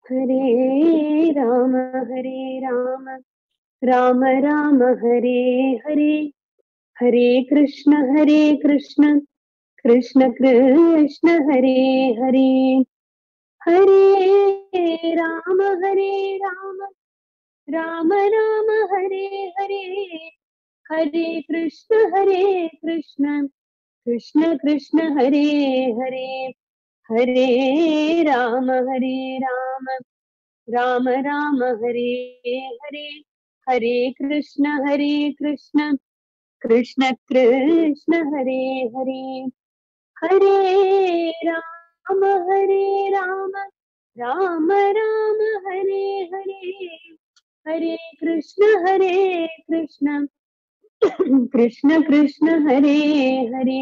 हरे राम हरे राम राम राम हरे हरे हरे कृष्ण हरे कृष्ण कृष्ण कृष्ण हरे हरे हरे राम हरे राम राम राम हरे हरे हरे कृष्ण हरे कृष्ण कृष्ण कृष्ण हरे हरे हरे राम हरे राम राम राम हरे हरे हरे कृष्ण हरे कृष्ण कृष्ण कृष्ण हरे हरे हरे राम हरे राम राम राम हरे हरे हरे कृष्ण हरे कृष्ण कृष्ण कृष्ण हरे हरे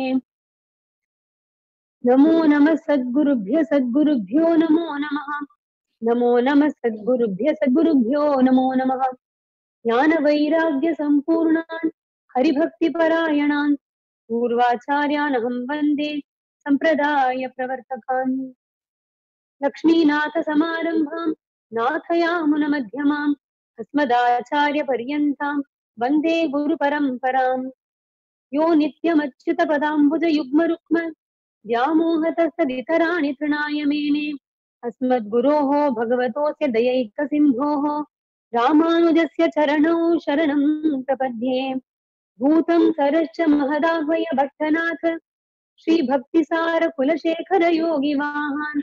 नमो नमः सद्गुरुभ्य सद्गुरुभ्यो नमो नमः नमो नमः सद्गुरुभ्य सद्गुरुभ्यो नमो नमः ज्ञानवैराग्यसम्पूर्णान् हरिभक्तिपरायणान् पूर्वाचार्यानहं वन्दे सम्प्रदायप्रवर्तकान् लक्ष्मीनाथसमारम्भां नाथयामुनमध्यमाम् अस्मदाचार्यपर्यन्तां वन्दे गुरुपरम्पराम् यो नित्यमच्युतपदाम्बुजयुग्मरुक्म व्यामोहतस्तदितराणि तृणाय मेने अस्मद्गुरोः भगवतोऽस्य दयैकसिन्धोः रामानुजस्य चरणौ शरणं प्रपद्ये भूतं सरश्च महदाह्वय भट्टनाथ श्रीभक्तिसार योगिवाहान्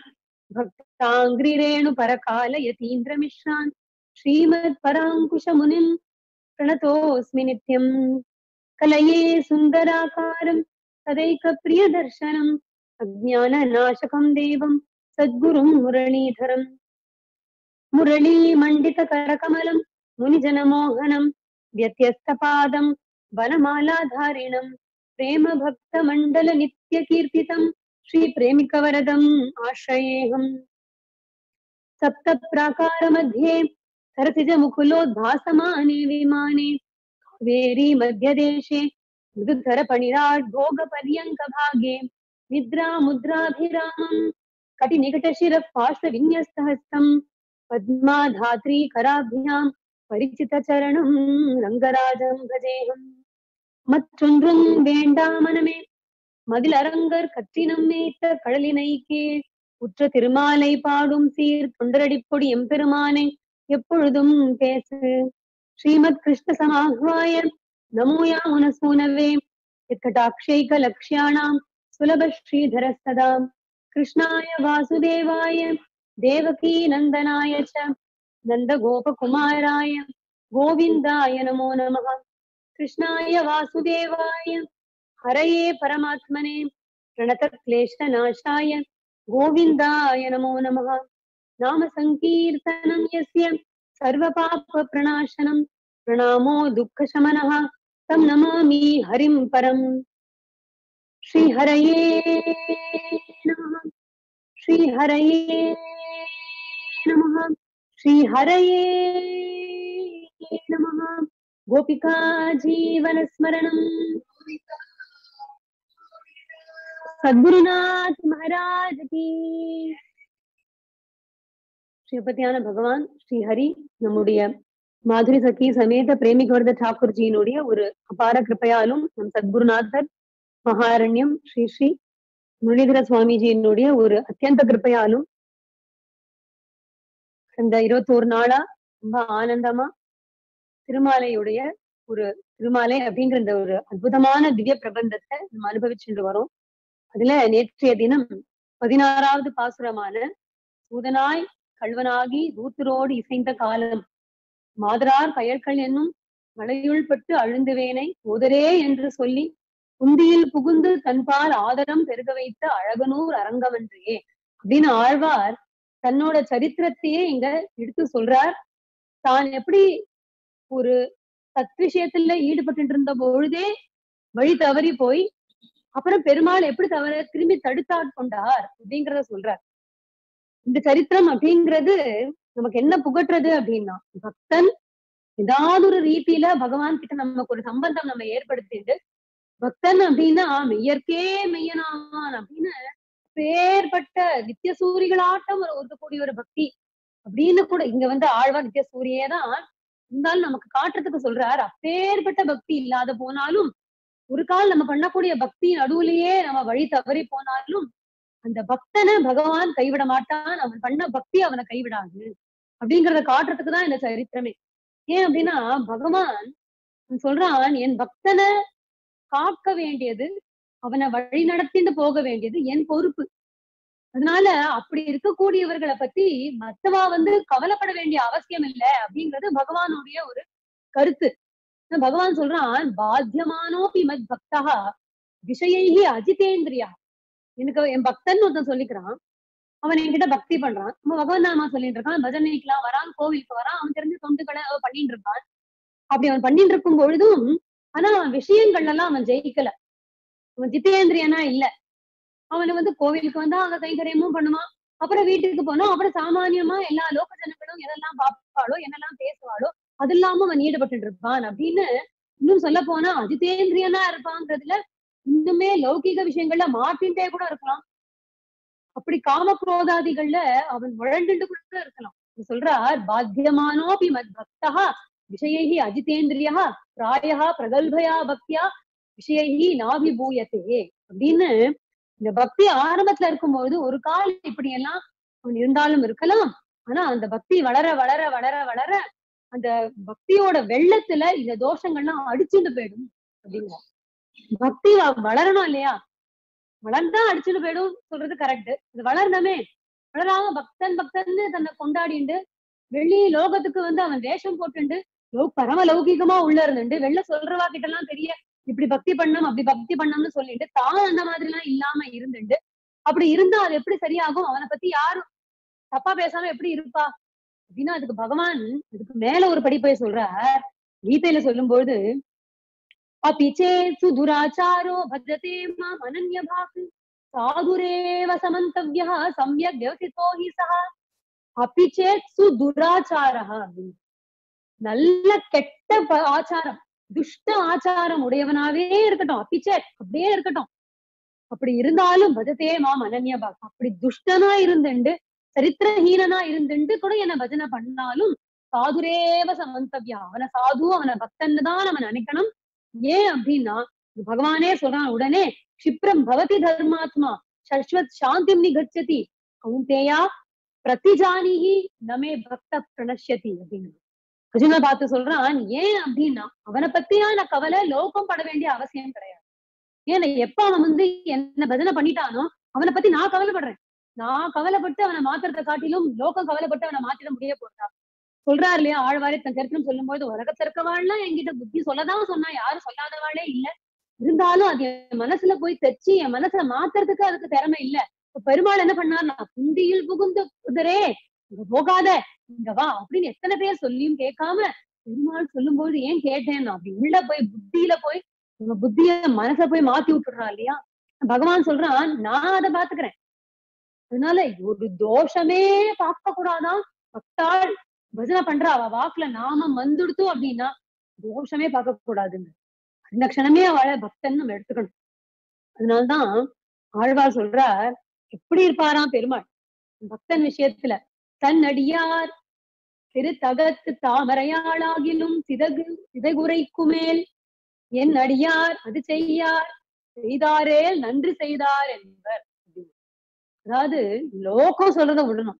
भक्ताङ्ग्रिरेणुपरकालयतीन्द्रमिश्रान् श्रीमत्पराङ्कुशमुनिम् प्रणतोऽस्मि नित्यम् कलये सुन्दराकारम् तदैकप्रियदर्शनम् अज्ञाननाशकम् देवम् सद्गुरुम् मुरलीधरम् मुरलीमण्डितकरकमलम् मुनिजनमोहनम् व्यत्यस्तपादम् वनमालाधारिणम् प्रेमभक्तमण्डलनित्यकीर्तितम् श्रीप्रेमिकवरदम् आश्रयेऽहम् सप्तप्राकारमध्ये सरसिजमुकुलोद्भासमाने विमाने कावेरी मध्यदेशे मृदुधरपणिराट् भोगपर्यङ्कभागे निद्रामुद्राभिरामम् कटिनिकटशिरः पार्श्वविन्यस्तहस्तम् पद्माधात्री कराभ्याम् परिचितचरणम् रङ्गराजम् भजेऽहम् மற்றொன்றும் வேண்டாமனமே மதிலரங்கர் கற்றினம் மேய்த்த கடலினை கீழ் உற்ற திருமாலை பாடும் சீர் தொண்டரடிப்பொடி எம்பெருமானை எப்பொழுதும் பேசு ஸ்ரீமத் கிருஷ்ண சமாஹ்வாய நமோ யாமுனசூனவே यत्कटाक्षैक लक्ष्याणां सुलभ श्रीधर सदा कृष्णाय वासुदेवाय देवकी नन्दनाय च नन्दगोपकुमाराय गोविन्दाय नमो नमः कृष्णाय वासुदेवाय हरये परमात्मने प्रणतक्लेशनाशाय गोविन्दाय नमो नमः नाम सङ्कीर्तनं यस्य सर्वपापप्रणाशनं प्रणामो दुःखशमनः तं नमामि हरिं परम् श्रीहरये नमः श्रीहरये नमः श्रीहरये नमः गोपिका जीवनस्मरणम् சத்குருநாத் மகாராஜ் கி ஸ்ரீபதியான பகவான் ஸ்ரீஹரி நம்முடைய மாதுரி சகி சமேத பிரேமிகவர்த டாக்கூர்ஜியினுடைய ஒரு அபார கிருப்பையாலும் நம் சத்குருநாதர் மகாரண்யம் ஸ்ரீ ஸ்ரீ முரளிதர சுவாமிஜியினுடைய ஒரு அத்தியந்த கிருப்பையாலும் இந்த இருபத்தோரு நாளா ரொம்ப ஆனந்தமா திருமாலையுடைய ஒரு திருமாலை அப்படிங்கிற இந்த ஒரு அற்புதமான திவ்ய பிரபந்தத்தை நம்ம அனுபவிச்சுட்டு வரோம் அதுல நேற்றைய தினம் பதினாறாவது பாசுரமான சூதனாய் கல்வனாகி தூத்தரோடு இசைந்த காலம் மாதரார் கயற்கள் என்னும் மலையுள் பட்டு அழுந்துவேனை உதரே என்று சொல்லி குந்தியில் புகுந்து தன்பால் ஆதரம் பெருக வைத்த அழகனூர் அரங்கமன்றியே அப்படின்னு ஆழ்வார் தன்னோட சரித்திரத்தையே இங்க எடுத்து சொல்றார் தான் எப்படி ஒரு சத் விஷயத்துல ஈடுபட்டு இருந்த பொழுதே வழி தவறி போய் அப்புறம் பெருமாள் எப்படி தவற திரும்பி தடுத்தாட்கொண்டார் அப்படிங்கிறத சொல்றார் இந்த சரித்திரம் அப்படிங்கிறது நமக்கு என்ன புகட்டுறது அப்படின்னா பக்தன் ஏதாவது ஒரு ரீதியில பகவான் கிட்ட நமக்கு ஒரு சம்பந்தம் நம்ம ஏற்படுத்திட்டு பக்தன் அப்படின்னா மெய்யற்கே மெய்யனாவான் அப்படின்னு பேர்பட்ட நித்திய சூரிகளாட்டம் ஒரு இருக்கக்கூடிய ஒரு பக்தி அப்படின்னு கூட இங்க வந்து ஆழ்வார் நித்திய சூரியே தான் இருந்தாலும் நமக்கு காட்டுறதுக்கு சொல்றார் அப்பேற்பட்ட பக்தி இல்லாத போனாலும் ஒரு கால் நம்ம பண்ணக்கூடிய பக்தி நடுவுலயே நம்ம வழி தவறி போனாலும் அந்த பக்தனை பகவான் கைவிட மாட்டான் அவன் பண்ண பக்தி அவனை கைவிடாது அப்படிங்கறத காட்டுறதுக்கு தான் இந்த சரித்திரமே ஏன் அப்படின்னா பகவான் அவன் சொல்றான் என் பக்தனை காக்க வேண்டியது அவனை வழி நடத்திட்டு போக வேண்டியது என் பொறுப்பு அதனால அப்படி இருக்கக்கூடியவர்களை பத்தி மத்தவா வந்து கவலைப்பட வேண்டிய அவசியம் இல்லை அப்படிங்கிறது பகவானுடைய ஒரு கருத்து பகவான் சொல்றான் பாத்தியமானோபி மத் பக்தா விஷயைஹி அஜிதேந்திரியா எனக்கு என் பக்தன் ஒருத்தன் சொல்லிக்கிறான் அவன் என்கிட்ட பக்தி பண்றான் நம்ம பகவான் நாமா சொல்லிட்டு இருக்கான் பஜனைக்கெல்லாம் வரான் கோவிலுக்கு வரான் அவன் தெரிஞ்ச தொண்டுகளை அவன் பண்ணிட்டு இருக்கான் அப்படி அவன் பண்ணிட்டு இருக்கும் பொழுதும் ஆனா அவன் விஷயங்கள் எல்லாம் அவன் ஜெயிக்கல அவன் ஜிதேந்திரியனா இல்ல அவனை வந்து கோவிலுக்கு வந்தா அங்க கைங்கரியமும் பண்ணுவான் அப்புறம் வீட்டுக்கு போனோம் அப்புறம் சாமானியமா எல்லா லோக ஜனங்களும் எதெல்லாம் பார்ப்பாளோ என்னெல்லாம் பேசுவாளோ அது இல்லாம அவன் ஈடுபட்டு இருப்பான் அப்படின்னு இன்னும் சொல்ல போனா அஜிதேந்திரியனா இருப்பாங்கிறதுல இன்னுமே லௌகிக விஷயங்கள்ல மாட்டின்டே கூட இருக்கலாம் அப்படி காமக்ரோதாதிகள்ல அவன் முழண்டுண்டு கூட இருக்கலாம் சொல்றார் பாத்தியமானோபி மத் பக்தா விஷயைஹி அஜிதேந்திரியா பிராயா பிரகல்பயா பக்தியா விஷயைஹி நாபிபூயத்தே அப்படின்னு இந்த பக்தி ஆரம்பத்துல இருக்கும்போது ஒரு கால் இப்படி எல்லாம் அவன் இருந்தாலும் இருக்கலாம் ஆனா அந்த பக்தி வளர வளர வளர வளர அந்த பக்தியோட வெள்ளத்துல இந்த தோஷங்கள்லாம் அடிச்சுட்டு போயிடும் அப்படிங்கிற பக்தி வளரணும் இல்லையா வளர்ந்தா அடிச்சுட்டு போயிடும் சொல்றது கரெக்ட் இது வளரணுமே வளராம பக்தன் பக்தன்னு தன்னை கொண்டாடிண்டு வெளி லோகத்துக்கு வந்து அவன் வேஷம் போட்டுண்டு பரம லௌகிகமா உள்ள இருந்துட்டு வெளில சொல்றவா கிட்ட எல்லாம் பெரிய இப்படி பக்தி பண்ணணும் அப்படி பக்தி பண்ணணும்னு சொல்லிட்டு தான் அந்த மாதிரி எல்லாம் இல்லாம இருந்துட்டு அப்படி இருந்தா அது எப்படி சரியாகும் அவனை பத்தி யாரும் தப்பா பேசாம எப்படி இருப்பா அப்படின்னா அதுக்கு பகவான் இதுக்கு மேல ஒரு படிப்பை சொல்றார் கீதையில சொல்லும்போது அபிச்சே சுதுராச்சாரோ பஜதே மாம் அனன்ய பாக்கு சாதுரேவ சமந்தவ்யா சம்யக் வியவசித்தோ ஹி சஹா அபிச்சேத் சுதுராச்சாரா அப்படின்னு நல்ல கெட்ட ஆச்சாரம் துஷ்ட ஆச்சாரம் உடையவனாவே இருக்கட்டும் அப்பிச்சேட் அப்படியே இருக்கட்டும் அப்படி இருந்தாலும் பஜதே மாம் அனன்யபா அப்படி துஷ்டனா இருந்துண்டு சரித்திரஹீனனா இருந்துண்டு கூட என்ன பஜனை பண்ணாலும் சாதுரேவ சமந்தவ்யா அவனை சாது அவனை பக்தன் தான் அவன் நினைக்கணும் ஏன் அப்படின்னா பகவானே சொல்றான் உடனே கஷிப்ரம் பவதி தர்மாத்மா சஸ்வத் சாந்திம் நிகச்சதி கவுந்தேயா பிரதிஜானிஹி நமே பக்த பிரணஷ்யதி அப்படின்னு அர்ஜுன பார்த்து சொல்றான் ஏன் அப்படின்னா அவனை பத்தியான கவலை லோகம் பட வேண்டிய அவசியம் கிடையாது ஏன்னா எப்ப அவன் வந்து என்ன பஜனை பண்ணிட்டானோ அவனை பத்தி நான் கவலைப்படுறேன் நான் கவலைப்பட்டு அவனை மாத்துறதை காட்டிலும் லோகம் கவலைப்பட்டு அவனை மாத்திட முடிய போறா சொல்றாரு இல்லையா ஆழ்வாரி தன் சரித்திரம் சொல்லும் போது உலகத்துல இருக்கவாள்லாம் என்கிட்ட புத்தி சொல்லதான் சொன்னா யாரும் சொல்லாதவாளே இல்ல இருந்தாலும் அது என் மனசுல போய் தச்சு என் மனசுல மாத்துறதுக்கு அதுக்கு திறமை இல்ல பெருமாள் என்ன பண்ணார் குண்டியில் புகுந்த குதிரே இங்க போகாத இங்க வா அப்படின்னு எத்தனை பேர் சொல்லியும் கேட்காம பெருமாள் சொல்லும் போது ஏன் கேட்டேன் அப்படி உள்ள போய் புத்தியில போய் உங்க புத்திய மனச போய் மாத்தி விட்டுறான் இல்லையா பகவான் சொல்றான் நான் அதை பாத்துக்கிறேன் அதனால ஒரு தோஷமே பார்க்க கூடாதான் பக்தாள் பஜனை பண்ற அவ வாக்குல நாம வந்துடுத்தோம் அப்படின்னா தோஷமே பார்க்க கூடாதுங்க அந்த க்ஷணமே அவளை பக்தன் நம்ம எடுத்துக்கணும் அதனால்தான் ஆழ்வார் சொல்றார் எப்படி இருப்பாராம் பெருமாள் பக்தன் விஷயத்துல தன் அடியார் திரு தகத்து தாமரையாளாகிலும் சிதகு சிதைகுறைக்குமேல் என் அடியார் அது செய்யார் செய்தாரேல் நன்றி செய்தார் என்பர் அதாவது லோகம் சொல்றத விடணும்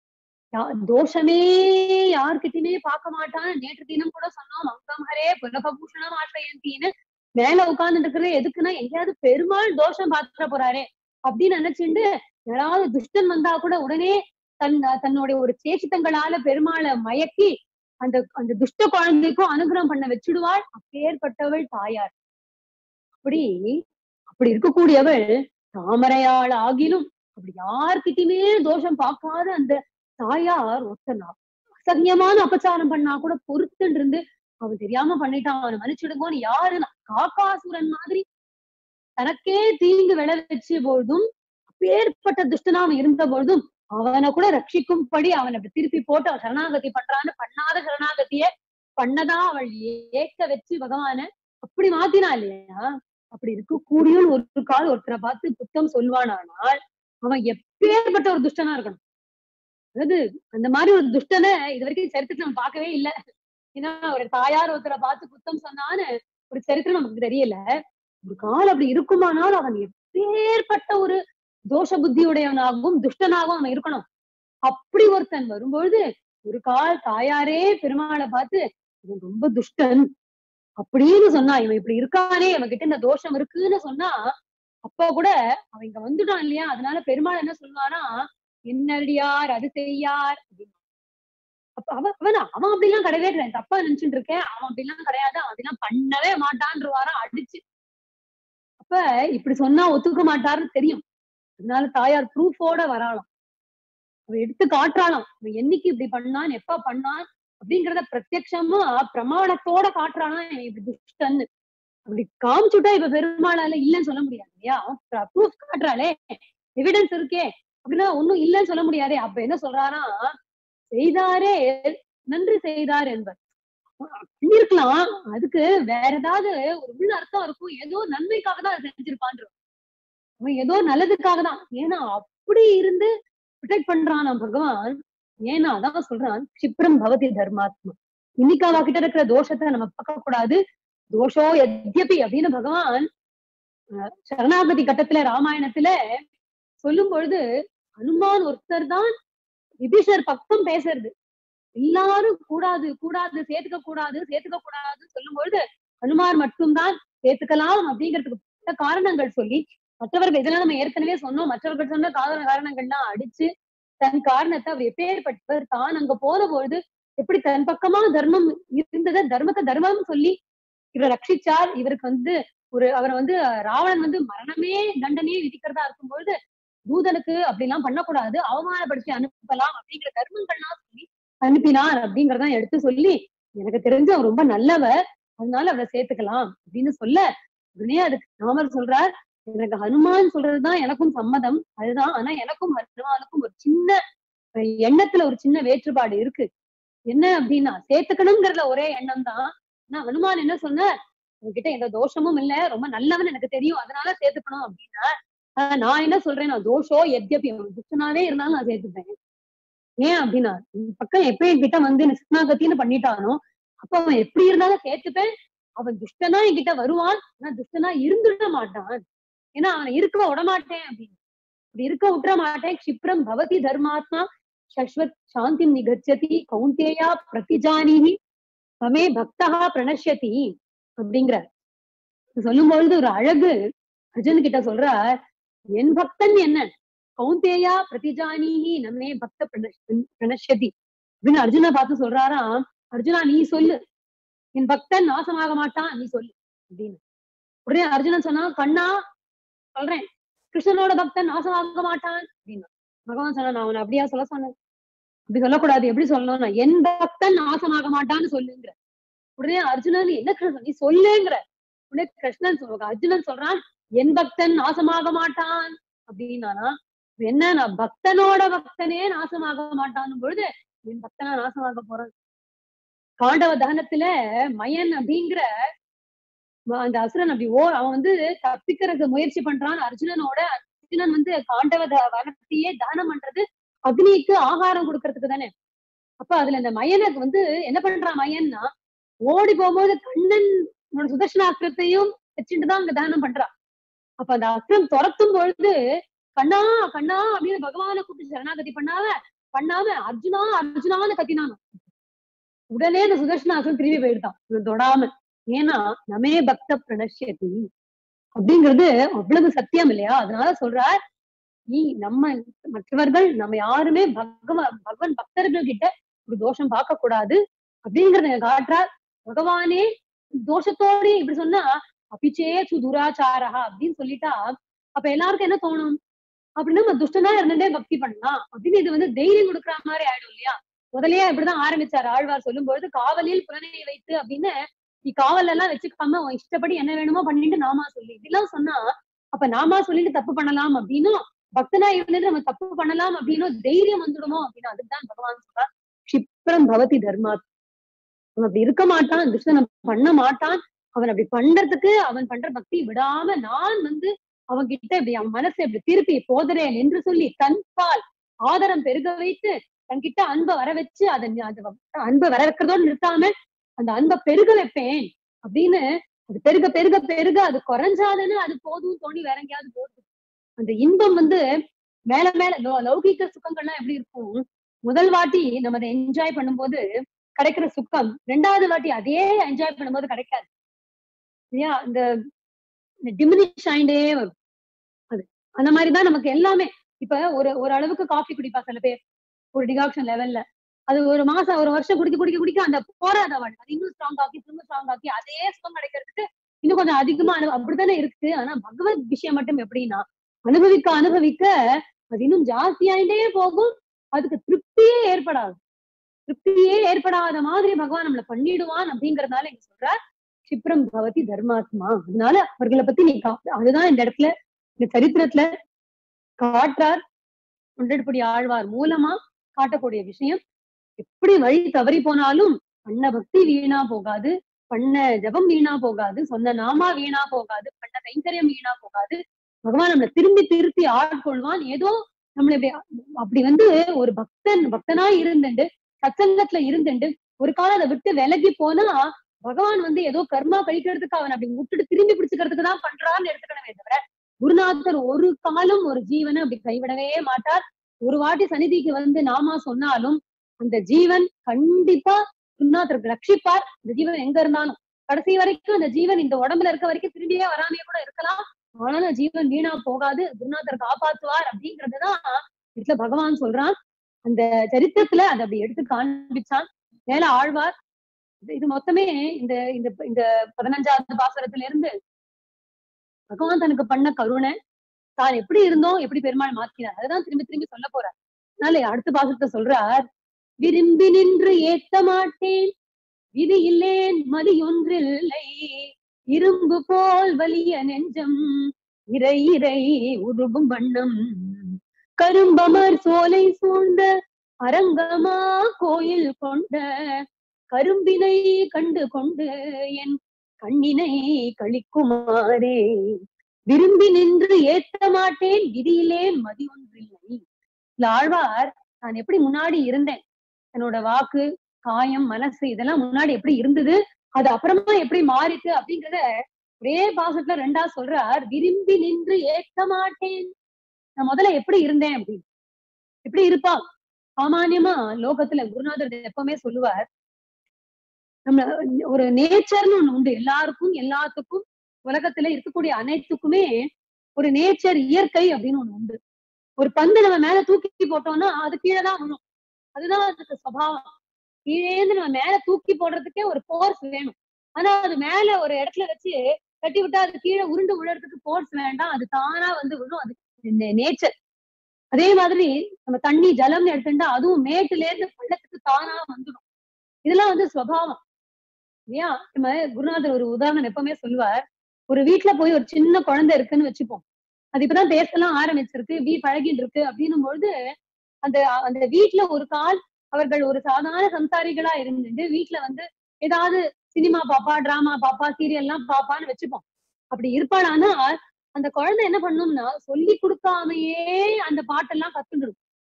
தோஷமே யார்கிட்டயுமே பார்க்க மாட்டான் நேற்று தினம் கூட சொன்னோம் மங்கம் ஹரே புலகபூஷணம் ஆசிரியந்தின்னு மேல உட்கார்ந்துட்டு இருக்கிறது எதுக்குன்னா எங்கேயாவது பெருமாள் தோஷம் பாத்துற போறாரே அப்படின்னு நினைச்சுட்டு யாராவது துஷ்டன் வந்தா கூட உடனே தன் தன்னுடைய ஒரு சேஷித்தங்களால பெருமாளை மயக்கி அந்த அந்த துஷ்ட குழந்தைக்கும் அனுகிரகம் பண்ண வச்சுடுவாள் அப்பேற்பட்டவள் தாயார் அப்படி அப்படி இருக்கக்கூடியவள் தாமரையாள் ஆகிலும் அப்படி யார்கிட்டயுமே தோஷம் பார்க்காத அந்த தாயார் ஒத்தனா அசகியமான அபச்சாரம் பண்ணா கூட பொறுத்துட்டு இருந்து அவன் தெரியாம பண்ணிட்டான் அவனை மன்னிச்சுடுங்கன்னு யாருன்னா காக்காசுரன் மாதிரி தனக்கே தீங்கு விளை வச்ச பொழுதும் அப்பேற்பட்ட துஷ்டனா அவன் இருந்த பொழுதும் அவனை கூட ரட்சிக்கும்படி அவனை திருப்பி போட்டு அவன் சரணாகதி பண்றான்னு பண்ணாத சரணாகதிய பண்ணதா அவள் ஏக்க வச்சு பகவான அப்படி மாத்தினா இல்லையா அப்படி இருக்கக்கூடிய ஒரு கால் ஒருத்தரை பார்த்து புத்தம் சொல்வானானால் அவன் எப்பேற்பட்ட ஒரு துஷ்டனா இருக்கணும் அதாவது அந்த மாதிரி ஒரு துஷ்டனை இது வரைக்கும் சரித்திரத்தை நம்ம பார்க்கவே இல்லை ஏன்னா ஒரு தாயார் ஒருத்தரை பார்த்து குத்தம் சொன்னான்னு ஒரு சரித்திரம் நமக்கு தெரியல ஒரு கால் அப்படி இருக்குமானால் அவன் எப்பேற்பட்ட ஒரு தோஷ புத்தியுடையவனாகவும் துஷ்டனாகவும் அவன் இருக்கணும் அப்படி ஒருத்தன் வரும்பொழுது ஒரு கால் தாயாரே பெருமாளை பார்த்து இவன் ரொம்ப துஷ்டன் அப்படின்னு சொன்னா இவன் இப்படி இருக்கானே இவன் கிட்ட இந்த தோஷம் இருக்குன்னு சொன்னா அப்பா கூட அவன் இங்க வந்துட்டான் இல்லையா அதனால பெருமாள் என்ன சொல்லுவானா என்னடியார் அது செய்யார் அப்படின்னு. அப்ப அவன் அவன் அவன் அப்படிலாம் கிடையவே கிடையாது தப்பா நினைச்சுட்டு இருக்கேன் அவன் அப்படிலாம் கிடையாது அவன் அப்படிலாம் பண்ணவே மாட்டான்றவாரா அடிச்சு அப்ப இப்படி சொன்னா ஒத்துக்க மாட்டாருன்னு தெரியும் அதனால தாயார் ப்ரூஃபோட வராளாம் அவ எடுத்து காட்டுறாளாம் அவன் என்னைக்கு இப்படி பண்ணான் எப்ப பண்ணான் அப்படிங்கறத பிரத்யட்சமா பிரமாணத்தோட காட்டுறானா இவன் இப்படி துஷ்டன்னு அப்படி காமிச்சுட்டா இப்ப பெருமாளால இல்லைன்னு சொல்ல முடியாது இல்லையா ப்ரூஃப் காட்டுறாளே எவிடன்ஸ் இருக்கே அப்படின்னா ஒண்ணும் இல்லைன்னு சொல்ல முடியாதே அப்ப என்ன சொல்றானா செய்தாரே நன்றி செய்தார் என்பர் பண்ணிருக்கலாம் அதுக்கு வேற ஏதாவது ஒரு உள்ள அர்த்தம் இருக்கும் ஏதோ நன்மைக்காக தான் அதை செஞ்சிருப்பான்ற அவன் ஏதோ நல்லதுக்காக தான் ஏன்னா அப்படி இருந்து ப்ரொடெக்ட் பண்றான் நம்ம பகவான் ஏன்னா அதான் சொல்றான் கஷிப்ரம் பவதி தர்மாத்மா இன்னைக்கு அவ கிட்ட இருக்கிற தோஷத்தை நம்ம பார்க்க கூடாது தோஷோ எத்யபி அப்படின்னு பகவான் அஹ், சரணாகதி கட்டத்துல ராமாயணத்துல சொல்லும் பொழுது ஹனுமான் ஒருத்தர் தான் விபீஷர் பக்கம் பேசுறது எல்லாரும் கூடாது கூடாது சேர்த்துக்க கூடாது சேர்த்துக்க கூடாதுன்னு சொல்லும் பொழுது ஹனுமார் மட்டும்தான் சேர்த்துக்கலாம் அப்படிங்கிறதுக்கு பல காரணங்கள் சொல்லி மற்றவர்கள் இதெல்லாம் நம்ம ஏற்கனவே சொன்னோம் மற்றவர்கள் சொன்ன காரண காரணங்கள்லாம் அடிச்சு தன் காரணத்தை அவர் எப்பேற்பட்டவர் தான் அங்க போன பொழுது எப்படி தன் பக்கமா தர்மம் இருந்ததை தர்மத்தை தர்மம் சொல்லி இவரை ரட்சிச்சார் இவருக்கு வந்து ஒரு அவரை வந்து ராவணன் வந்து மரணமே தண்டனையே விதிக்கிறதா இருக்கும் பொழுது தூதனுக்கு அப்படிலாம் பண்ணக்கூடாது அவமானப்படுத்தி அனுப்பலாம் அப்படிங்கிற தர்மங்கள்லாம் சொல்லி அனுப்பினார் அப்படிங்கறத எடுத்து சொல்லி எனக்கு தெரிஞ்சு அவர் ரொம்ப நல்லவர் அதனால அவரை சேர்த்துக்கலாம் அப்படின்னு சொல்ல உடனே அதுக்கு ராமர் சொல்றார் எனக்கு ஹனுமான் சொல்றதுதான் எனக்கும் சம்மதம் அதுதான் ஆனா எனக்கும் ஹனுமானுக்கும் ஒரு சின்ன அஹ், எண்ணத்துல ஒரு சின்ன வேற்றுப்பாடு இருக்கு என்ன அப்படின்னா சேர்த்துக்கணுங்கிறதுல ஒரே எண்ணம் தான் ஆனா ஹனுமான் என்ன சொன்னார் உங்ககிட்ட எந்த தோஷமும் இல்ல ரொம்ப நல்லவன் எனக்கு தெரியும் அதனால சேர்த்துக்கணும் அப்படின்னா ஆஹ் நான் என்ன சொல்றேன் நான் தோஷோ எத்யபி அவன் துஷ்டனாவே இருந்தாலும் நான் சேர்த்துப்பேன் ஏன் அப்படின்னா இந்த பக்கம் எப்ப என்கிட்ட வந்து என்ன சிக்னாகத்தின்னு பண்ணிட்டானோ அப்ப அவன் எப்படி இருந்தாலும் சேர்த்துப்பேன் அவன் துஷ்டனா என்கிட்ட வருவான் ஆனா துஷ்டனா இருந்துட மாட்டான் ஏன்னா அவனை இருக்க விட மாட்டேன் அப்படின்னு இப்படி இருக்க விட்டுற மாட்டேன் க்ஷிப்ரம் பவதி தர்மாத்மா சஸ்வத் சாந்தி நிகச்சதி கௌந்தேயா பிரதிஜானிஹி தமே பக்தா பிரணஷ்யதி அப்படிங்கிற சொல்லும் பொழுது ஒரு அழகு அர்ஜுன் கிட்ட சொல்றார் என் பக்தன் என்ன கௌந்தேயா பிரதிஜானிஹி நம்மே பக்த பிரணஷ்- பிரணஷ்யதி அப்படின்னு அர்ஜுனை பார்த்து சொல்றாராம் அர்ஜுனா நீ சொல்லு என் பக்தன் நாசமாக மாட்டான் நீ சொல்லு அப்படின்னு உடனே அர்ஜுனன் சொன்னா கண்ணா சொல்றேன் கிருஷ்ணனோட பக்தன் நாசமாக மாட்டான் அப்படின்னா பகவான் சொன்னா நான் அவனை அப்படியா சொல்ல சொன்னேன் அப்படி சொல்லக்கூடாது எப்படி சொல்லணும்னா என் பக்தன் நாசமாக மாட்டான்னு சொல்லுங்கிற உடனே அர்ஜுனன் என்ன கிருஷ்ணன் நீ சொல்லுங்கிற உடனே கிருஷ்ணன் சொல்லுவாங்க அர்ஜுனன் சொல்றான் என் பக்தன் நாசமாக மாட்டான் அப்படின்னானா என்ன நான் பக்தனோட பக்தனே நாசமாக மாட்டான் பொழுது என் பக்தனா நாசமாக போறான் காண்டவ தகனத்துல மயன் அப்படிங்கிற ம- அந்த அசுரன் அப்படி ஓ அவன் வந்து தப்பிக்கிறதுக்கு முயற்சி பண்றான் அர்ஜுனனோட அர்ஜுனன் வந்து காண்டவ த- வனத்தையே தானம் பண்றது அக்னிக்கு ஆகாரம் கொடுக்கறதுக்கு தானே அப்ப அதுல இந்த மயனுக்கு வந்து என்ன பண்றான் மயன்னா ஓடி போகும்போது கண்ணன் சுதர்ஷனாஸ்திரத்தையும் வச்சுட்டு தான் அங்க தானம் பண்றான் அப்ப அந்த அஸ்திரம் துரத்தும் பொழுது கண்ணா கண்ணா அப்படின்னு பகவானை கூப்பிட்டு சரணாகதி பண்ணாம பண்ணாம அர்ஜுனா அர்ஜுனான்னு கத்தினான் உடனே அந்த சுதர்ஷனாசன் திரும்பி போயிட்டான் இவன் தொடாம ஏன்னா நமே பக்த பிரணஷ்யதி அப்படிங்கிறது அவ்வளவு சத்தியம் இல்லையா அதனால சொல்றார் நீ நம்ம மற்றவர்கள் நம்ம யாருமே பகவ பகவான் பக்தர்கள் கிட்ட ஒரு தோஷம் பார்க்க கூடாது அப்படிங்கறத காட்டுறார் பகவானே தோஷத்தோட இப்படி சொன்னா அபிச்சே சுதுராச்சாரா அப்படின்னு சொல்லிட்டா அப்ப எல்லாருக்கும் என்ன தோணும் அப்படின்னா நம்ம துஷ்டனா இருந்துட்டே பக்தி பண்ணலாம் அப்படின்னு இது வந்து தைரியம் கொடுக்குற மாதிரி ஆயிடும் இல்லையா முதல்லயே இப்படிதான் ஆரம்பிச்சாரு ஆழ்வார் சொல்லும் பொழுது காவலில் புலனை வைத்து அப்படின்னு நீ காவல் எல்லாம் வச்சுக்காம உன் இஷ்டப்படி என்ன வேணுமோ பண்ணிட்டு நாமா சொல்லி இதெல்லாம் சொன்னா அப்ப நாமா சொல்லிட்டு தப்பு பண்ணலாம் அப்படின்னும் பக்தனா இருந்துட்டு நம்ம தப்பு பண்ணலாம் அப்படின்னும் தைரியம் வந்துடுமோ அப்படின்னு அதுதான் பகவான் சொல்றா கஷிப்ரம் பவதி தர்மாத் அவன் அப்படி இருக்க மாட்டான் துஷ்டனை பண்ண மாட்டான் அவன் அப்படி பண்றதுக்கு அவன் பண்ற பக்தி விடாம நான் வந்து அவன் கிட்ட இப்படி அவன் மனசை இப்படி திருப்பி போதரேன் என்று சொல்லி தன்பால் ஆதரம் பெருக வைத்து தன்கிட்ட அன்பை வர வச்சு அதை அந்த அன்பை வர வைக்கிறதோடு நிறுத்தாம அந்த அன்பை பெருக வைப்பேன் அப்படின்னு அது பெருக பெருக பெருக அது குறைஞ்சாதுன்னு அது போதும் தோணி வேற எங்கேயாவது போகுது அந்த இன்பம் வந்து மேல மேல லௌ- லௌகிக சுகங்கள்லாம் எப்படி இருக்கும் முதல் வாட்டி நம்ம அதை என்ஜாய் பண்ணும்போது கிடைக்கிற சுகம் ரெண்டாவது வாட்டி அதே என்ஜாய் பண்ணும்போது கிடைக்காது இல்லையா இந்த டிமினிஷ் ஆயிண்டே வரும் அது அந்த மாதிரிதான் நமக்கு எல்லாமே இப்ப ஒரு ஒரு அளவுக்கு காஃபி குடிப்பா சில பேர் ஒரு டிகாக்ஷன் லெவல்ல அது ஒரு மாசம் ஒரு வருஷம் குடிக்க குடிக்க குடிக்க அந்த போராத வாழ் அது இன்னும் ஸ்ட்ராங் ஆக்கி திரும்ப ஸ்ட்ராங் ஆக்கி அதே சுகம் கிடைக்கிறதுக்கு இன்னும் கொஞ்சம் அதிகமா அனு அப்படித்தானே இருக்கு ஆனா பகவத் விஷயம் மட்டும் எப்படின்னா அனுபவிக்க அனுபவிக்க அது இன்னும் ஜாஸ்தியாயிட்டே போகும் அதுக்கு திருப்தியே ஏற்படாது திருப்தியே ஏற்படாத மாதிரி பகவான் நம்மள பண்ணிடுவான் அப்படிங்கறதுனால இங்க சொல்ற கஷிப்ரம் பவதி தர்மாத்மா அதனால அவர்களை பத்தி நீ கா- அதுதான் இந்த இடத்துல இந்த சரித்திரத்துல காட்டுறார் ஒன்றடிப்படி ஆழ்வார் மூலமா காட்டக்கூடிய விஷயம் எப்படி வழி தவறி போனாலும் பண்ண பக்தி வீணா போகாது பண்ண ஜபம் வீணா போகாது சொன்ன நாமா வீணா போகாது பண்ண கைங்கரியம் வீணா போகாது பகவான் நம்மளை திரும்பி திருப்பி ஆட்கொள்வான் ஏதோ நம்மளை இப்படி அப்படி வந்து ஒரு பக்தன் பக்தனா இருந்துண்டு சத்சங்கத்துல இருந்துண்டு ஒரு காலம் அதை விட்டு விலகி போனா பகவான் வந்து ஏதோ கர்மா கழிக்கிறதுக்கு அவன் அப்படி விட்டுட்டு திரும்பி பிடிச்சுக்கிறதுக்கு தான் பண்றான்னு எடுத்துக்கணுமே தவிர குருநாதர் ஒரு காலம் ஒரு ஜீவனை அப்படி கைவிடவே மாட்டார் ஒரு வாட்டி சந்நிதிக்கு வந்து நாமா சொன்னாலும் அந்த ஜீவன் கண்டிப்பா குருநாதருக்கு ரட்சிப்பார் இந்த ஜீவன் எங்க இருந்தாலும் கடைசி வரைக்கும் அந்த ஜீவன் இந்த உடம்புல இருக்க வரைக்கும் திரும்பியே வராமையே கூட இருக்கலாம் ஆனாலும் அந்த ஜீவன் வீணா போகாது குருநாதர் காப்பாத்துவார் அப்படிங்கறதுதான் இதுல பகவான் சொல்றான் அந்த சரித்திரத்துல அதை அப்படி எடுத்து காண்பிச்சான் மேல ஆழ்வார் இது- இது மொத்தமே இந்த இந்த இந்த பதினஞ்சாவது பாசுரத்துல இருந்து பகவான் தனக்கு பண்ண கருணை தான் எப்படி இருந்தோம் எப்படி பெருமாள் மாத்தினார் அதுதான் திரும்பி திரும்பி சொல்ல போறார் அதனால அடுத்த பாசுரத்தை சொல்றார் விரும்பி நின்று ஏத்த மாட்டேன் விதி இல்லேன் மதி ஒன்றில்லை இரும்பு போல் வலிய நெஞ்சம் இறை இறை உருகும் வண்ணம் கரும்பமர் சோலை சூழ்ந்த அரங்கமா கோயில் கொண்ட கரும்பினை கண்டு கொண்டு என் கண்ணினை கழிக்குமாறே விரும்பி நின்று ஏத்த மாட்டேன் விதியிலே மதி ஒன்றில்லை இல்ல ஆழ்வார் நான் எப்படி முன்னாடி இருந்தேன் என்னோட வாக்கு காயம் மனசு இதெல்லாம் முன்னாடி எப்படி இருந்தது அது அப்புறமா எப்படி மாறிட்டு அப்படிங்கறத ஒரே பாசத்துல ரெண்டா சொல்றார் விரும்பி நின்று ஏற்க மாட்டேன் நான் முதல்ல எப்படி இருந்தேன் அப்படின்னு எப்படி இருப்பா சாமானியமா லோகத்துல குருநாதர் எப்பவுமே சொல்லுவார் நம்ம ஒரு நேச்சர்னு ஒண்ணு உண்டு எல்லாருக்கும் எல்லாத்துக்கும் உலகத்துல இருக்கக்கூடிய அனைத்துக்குமே ஒரு நேச்சர் இயற்கை அப்படின்னு ஒண்ணு உண்டு ஒரு பந்து நம்ம மேல தூக்கி போட்டோம்னா அது கீழே தான் விழும் அதுதான் அதுக்கு சுபாவம் கீழேந்து நம்ம மேல தூக்கி போடுறதுக்கே ஒரு ஃபோர்ஸ் வேணும் ஆனா அது மேல ஒரு இடத்துல வச்சு கட்டி விட்டா அது கீழே உருண்டு விழுறதுக்கு ஃபோர்ஸ் வேண்டாம் அது தானா வந்து விழும் அது நேச்சர் அதே மாதிரி நம்ம தண்ணி ஜலம்னு எடுத்துட்டா அதுவும் மேட்டுல இருந்து பள்ளத்துக்கு தானா வந்துடும் இதெல்லாம் வந்து சுவாவம் இல்லையா நம்ம குருநாதர் ஒரு உதாரணம் எப்பவுமே சொல்லுவார் ஒரு வீட்டுல போய் ஒரு சின்ன குழந்தை இருக்குன்னு வச்சுப்போம் அது இப்பதான் பேசலாம் ஆரம்பிச்சிருக்கு வீ பழகிட்டு இருக்கு அப்படின்னும் பொழுது அந்த அந்த வீட்டுல ஒரு கால் அவர்கள் ஒரு சாதாரண சம்சாரிகளா இருந்துட்டு வீட்டுல வந்து ஏதாவது சினிமா பாப்பா டிராமா பாப்பா சீரியல் எல்லாம் பாப்பான்னு வச்சுப்போம் அப்படி இருப்பாளானா அந்த குழந்தை என்ன பண்ணும்னா சொல்லி கொடுக்காமையே அந்த பாட்டெல்லாம் கத்துண்டுடும்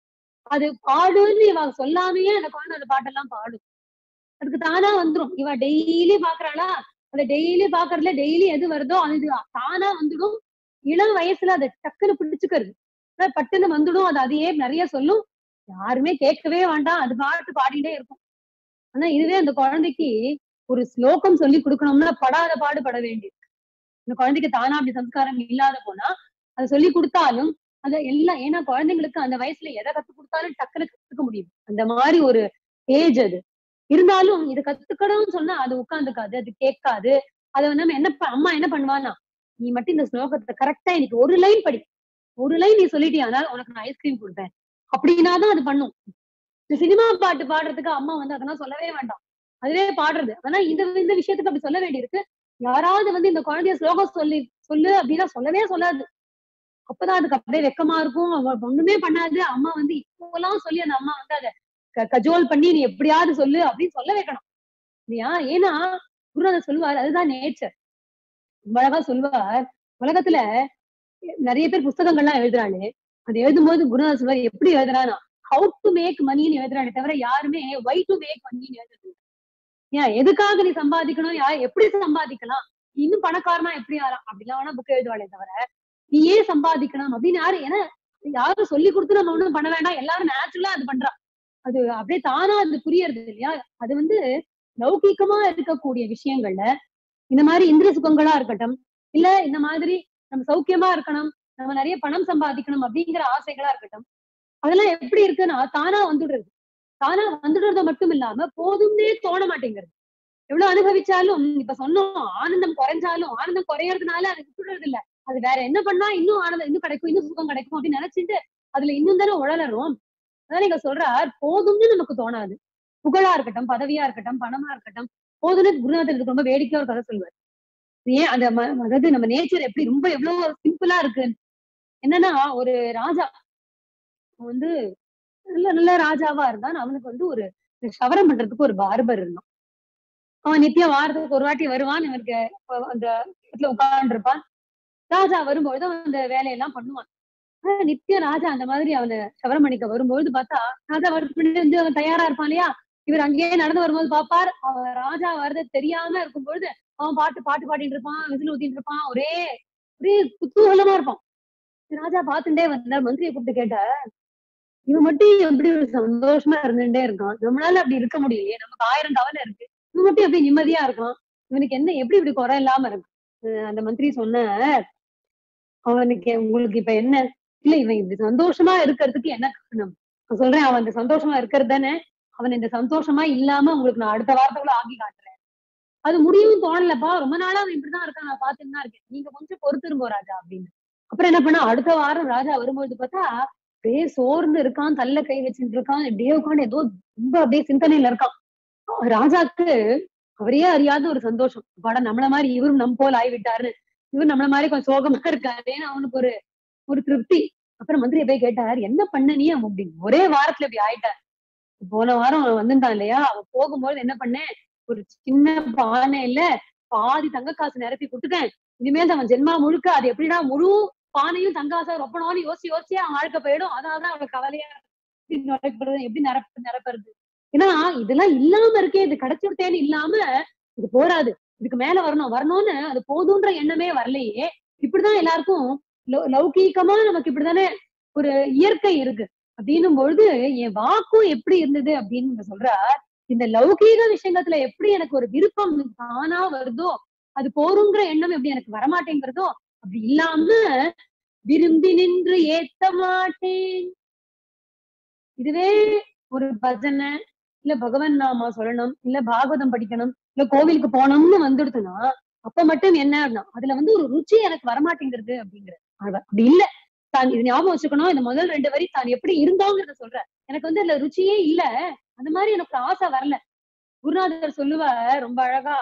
அது பாடுன்னு இவ சொல்லாமையே அந்த குழந்தை அந்த பாட்டெல்லாம் பாடும் அதுக்கு தானா வந்துடும் இவ டெய்லி பாக்குறாளா அந்த டெய்லி பாக்குறதுல டெய்லி எது வருதோ அது தானா வந்துடும் இளம் வயசுல அதை டக்குன்னு பிடிச்சுக்கிறது பட்டுன்னு வந்துடும் அது அதையே நிறைய சொல்லும் யாருமே கேட்கவே வேண்டாம் அது பாட்டு பாடிட்டே இருக்கும் ஆனா இதுவே அந்த குழந்தைக்கு ஒரு ஸ்லோகம் சொல்லி கொடுக்கணும்னா படாத பாடு பட வேண்டியிருக்கு இந்த குழந்தைக்கு தானா அப்படி சம்ஸ்காரம் இல்லாத போனா அதை சொல்லி கொடுத்தாலும் அது எல்லாம் ஏன்னா குழந்தைங்களுக்கு அந்த வயசுல எதை கத்து கொடுத்தாலும் டக்குனு கத்துக்க முடியும் அந்த மாதிரி ஒரு ஏஜ் அது இருந்தாலும் இது கத்துக்கணும்னு சொன்னா அது உட்காந்துக்காது அது கேட்காது அதை வந்து நம்ம என்ன அம்மா என்ன பண்ணுவானா நீ மட்டும் இந்த ஸ்லோகத்தை கரெக்டா எனக்கு ஒரு லைன் படி ஒரு லைன் நீ சொல்லிட்டியானா உனக்கு நான் ஐஸ்கிரீம் கொடுப்பேன் அப்படின்னா தான் அது பண்ணும் இந்த சினிமா பாட்டு பாடுறதுக்கு அம்மா வந்து அதெல்லாம் சொல்லவே வேண்டாம் அதுவே பாடுறது ஆனா இந்த இந்த விஷயத்துக்கு அப்படி சொல்ல வேண்டியிருக்கு யாராவது வந்து இந்த குழந்தைய ஸ்லோகம் சொல்லி சொல்லு அப்படின்னா சொல்லவே சொல்லாது அப்பதான் அதுக்கு அப்படியே வெக்கமா இருக்கும் ஒண்ணுமே பண்ணாது அம்மா வந்து இப்போலாம் சொல்லி அந்த அம்மா வந்து அதை கஜோல் பண்ணி நீ எப்படியாவது சொல்லு அப்படின்னு சொல்ல வைக்கணும் இல்லையா ஏன்னா குருநாதர் சொல்லுவார் அதுதான் நேச்சர் அழகா சொல்லுவார் உலகத்துல நிறைய பேர் புஸ்தகங்கள்லாம் எழுதுறாளு அது எழுதும்போது குருநாதர் சொல்வார் எப்படி எழுதுறானா ஹவு டு மேக் மணின்னு எழுதுறானே தவிர யாருமே வை டு மேக் மணின்னு எழுதுறது இல்ல. ஏன் எதுக்காக நீ சம்பாதிக்கணும் யா எப்படி சம்பாதிக்கலாம் இன்னும் பணக்காரனா எப்படி ஆகலாம் அப்படிலாம் வேணா புக் எழுதுவாளே தவிர நீ ஏன் சம்பாதிக்கணும் அப்படின்னு யாரு ஏன்னா யாரும் சொல்லி கொடுத்து நம்ம ஒண்ணும் பண்ண வேண்டாம் எல்லாரும் நேச்சுரலா அது பண்றா அது அப்படியே தானா அது புரியறது இல்லையா அது வந்து லௌகீகமா இருக்கக்கூடிய விஷயங்கள்ல இந்த மாதிரி இந்திர சுகங்களா இருக்கட்டும் இல்ல இந்த மாதிரி நம்ம சௌக்கியமா இருக்கணும் நம்ம நிறைய பணம் சம்பாதிக்கணும் அப்படிங்கிற ஆசைகளா இருக்கட்டும் அதெல்லாம் எப்படி இருக்குன்னா தானா வந்துடுறது தானா வந்துடுறது மட்டும் இல்லாம போதும்னே தோண மாட்டேங்கிறது எவ்வளவு அனுபவிச்சாலும் இப்ப சொன்னோம் ஆனந்தம் குறைஞ்சாலும் ஆனந்தம் குறையறதுனால அது விட்டுடுறது இல்ல அது வேற என்ன பண்ணா இன்னும் ஆனந்தம் இன்னும் கிடைக்கும் இன்னும் சுகம் கிடைக்கும் அப்படின்னு நினைச்சிட்டு அதுல இன்னும் தானே உழலறோம் அதான் நீங்க சொல்றார் போதும்னு நமக்கு தோணாது புகழா இருக்கட்டும் பதவியா இருக்கட்டும் பணமா இருக்கட்டும் போதும்னு குருநாதர் இதுக்கு ரொம்ப வேடிக்கையா ஒரு கதை சொல்லுவார் ஏன் அந்த ம- அதாவது நம்ம நேச்சர் எப்படி ரொம்ப எவ்வளவு சிம்பிளா இருக்கு என்னன்னா ஒரு ராஜா அவன் வந்து நல்ல நல்ல ராஜாவா இருந்தான் அவனுக்கு வந்து ஒரு சவரம் பண்றதுக்கு ஒரு பார்பர் இருந்தான் அவன் நித்தியம் வாரத்துக்கு ஒரு வாட்டி வருவான் இவருக்கு அஹ் அந்த இடத்துல உட்கார்ந்து இருப்பான் ராஜா வரும்பொழுது அவன் அந்த வேலையெல்லாம் பண்ணுவான் ஆனா நித்தியம் ராஜா அந்த மாதிரி அவனை சவரம் பண்ணிக்க வரும்பொழுது பார்த்தா ராஜா வரதுக்கு முன்னாடி வந்து அவன் தயாரா இருப்பான் இல்லையா இவர் அங்கேயே நடந்து வரும்போது பாப்பார் அவன் ராஜா வர்றது தெரியாம இருக்கும் பொழுது அவன் பாட்டு பாட்டு பாடிட்டு இருப்பான் விசில் ஊத்திட்டு இருப்பான் ஒரே ஒரே குதூகலமா இருப்பான் ராஜா பார்த்துட்டே வந்தார் மந்திரியை கூப்பிட்டு கேட்டார் இவன் மட்டும் எப்படி ஒரு சந்தோஷமா இருந்துட்டே இருக்கான் நம்மளால அப்படி இருக்க முடியலையே நமக்கு ஆயிரம் கவலை இருக்கு இவன் மட்டும் எப்படி நிம்மதியா இருக்கான் இவனுக்கு என்ன எப்படி இப்படி குறை இல்லாம இருக்கு அஹ் அந்த மந்திரி சொன்ன அவனுக்கு உங்களுக்கு இப்ப என்ன இல்ல இவன் இப்படி சந்தோஷமா இருக்கிறதுக்கு என்ன காரணம் நான் சொல்றேன் அவன் அந்த சந்தோஷமா இருக்கிறது தானே அவன் இந்த சந்தோஷமா இல்லாம உங்களுக்கு நான் அடுத்த வாரத்துக்குள்ள ஆக்கி காட்டுறேன் அது முடியும் தோணலப்பா ரொம்ப நாளா அவன் இப்படிதான் இருக்கான் நான் பாத்துட்டு தான் இருக்கேன் நீங்க கொஞ்சம் பொறுத்திருங்கோ ராஜா அப்படின்னு அப்புறம் என்ன பண்ணா அடுத்த வாரம் ராஜா வரும்போது பார்த்தா அப்படியே சோர்ந்து இருக்கான் தள்ள கை வச்சுட்டு இருக்கான் இப்படியே உட்காந்து ஏதோ ரொம்ப அப்படியே சிந்தனையில இருக்கான் அஹ் ராஜாக்கு அவரையே அறியாத ஒரு சந்தோஷம் பாடா நம்மள மாதிரி இவரும் நம் போல் ஆகிவிட்டாரு இவர் நம்மள மாதிரி கொஞ்சம் சோகமா இருக்காருன்னு அவனுக்கு ஒரு ஒரு திருப்தி அப்புறம் மந்திரியை போய் கேட்டார் என்ன பண்ண நீ அவன் அப்படி ஒரே வாரத்துல இப்படி ஆயிட்டார் போன வாரம் அவன் வந்திருந்தான் இல்லையா அவன் போகும்போது என்ன பண்ணேன் ஒரு சின்ன பானையில பாதி தங்க காசு நிரப்பி கொடுத்துட்டேன் இனிமேல் அவன் ஜென்மா முழுக்க அது எப்படிடா முழு பானையும் தங்க காசா ரொப்பணும்னு யோசிச்சு யோசிச்சு அவன் வாழ்க்கை போயிடும் அதனாலதான் அவனுக்கு கவலையா இருக்கு. எப்படி நிரப்புறது எப்படி நிரப்பு நிரப்புறது ஏன்னா இதெல்லாம் இல்லாம இருக்கே இது கிடைச்சுட்டேன்னு இல்லாம இது போராது இதுக்கு மேல வரணும் வரணும்னு அது போதுன்ற எண்ணமே வரலையே இப்படிதான் எல்லாருக்கும் லௌ- லௌகீகமா நமக்கு இப்படிதானே ஒரு இயற்கை இருக்கு அப்படின்னும் பொழுது என் வாக்கும் எப்படி இருந்தது அப்படின்னு இங்க சொல்றார் இந்த லௌகீக விஷயத்துல எப்படி எனக்கு ஒரு விருப்பம் தானா வருதோ அது போருங்கிற எண்ணம் எப்படி எனக்கு வரமாட்டேங்கிறதோ அப்படி இல்லாம விரும்பி நின்று ஏத்த மாட்டேன் இதுவே ஒரு பஜனை இல்ல பகவன் நாமா சொல்லணும் இல்ல பாகவதம் படிக்கணும் இல்ல கோவிலுக்கு போனோம்னு வந்துடுதுன்னா அப்ப மட்டும் என்ன அப்படின்னா அதுல வந்து ஒரு ருச்சி எனக்கு வரமாட்டேங்கிறது அப்படிங்கிற அப்படி இல்ல தான் இது ஞாபகம் வச்சுக்கணும் இந்த முதல் ரெண்டு வரி தான் எப்படி இருந்தோங்கிறத சொல்ற எனக்கு வந்து அதுல ருச்சியே இல்ல அந்த மாதிரி எனக்கு ஆசை வரல குருநாதர் சொல்லுவார் ரொம்ப அழகா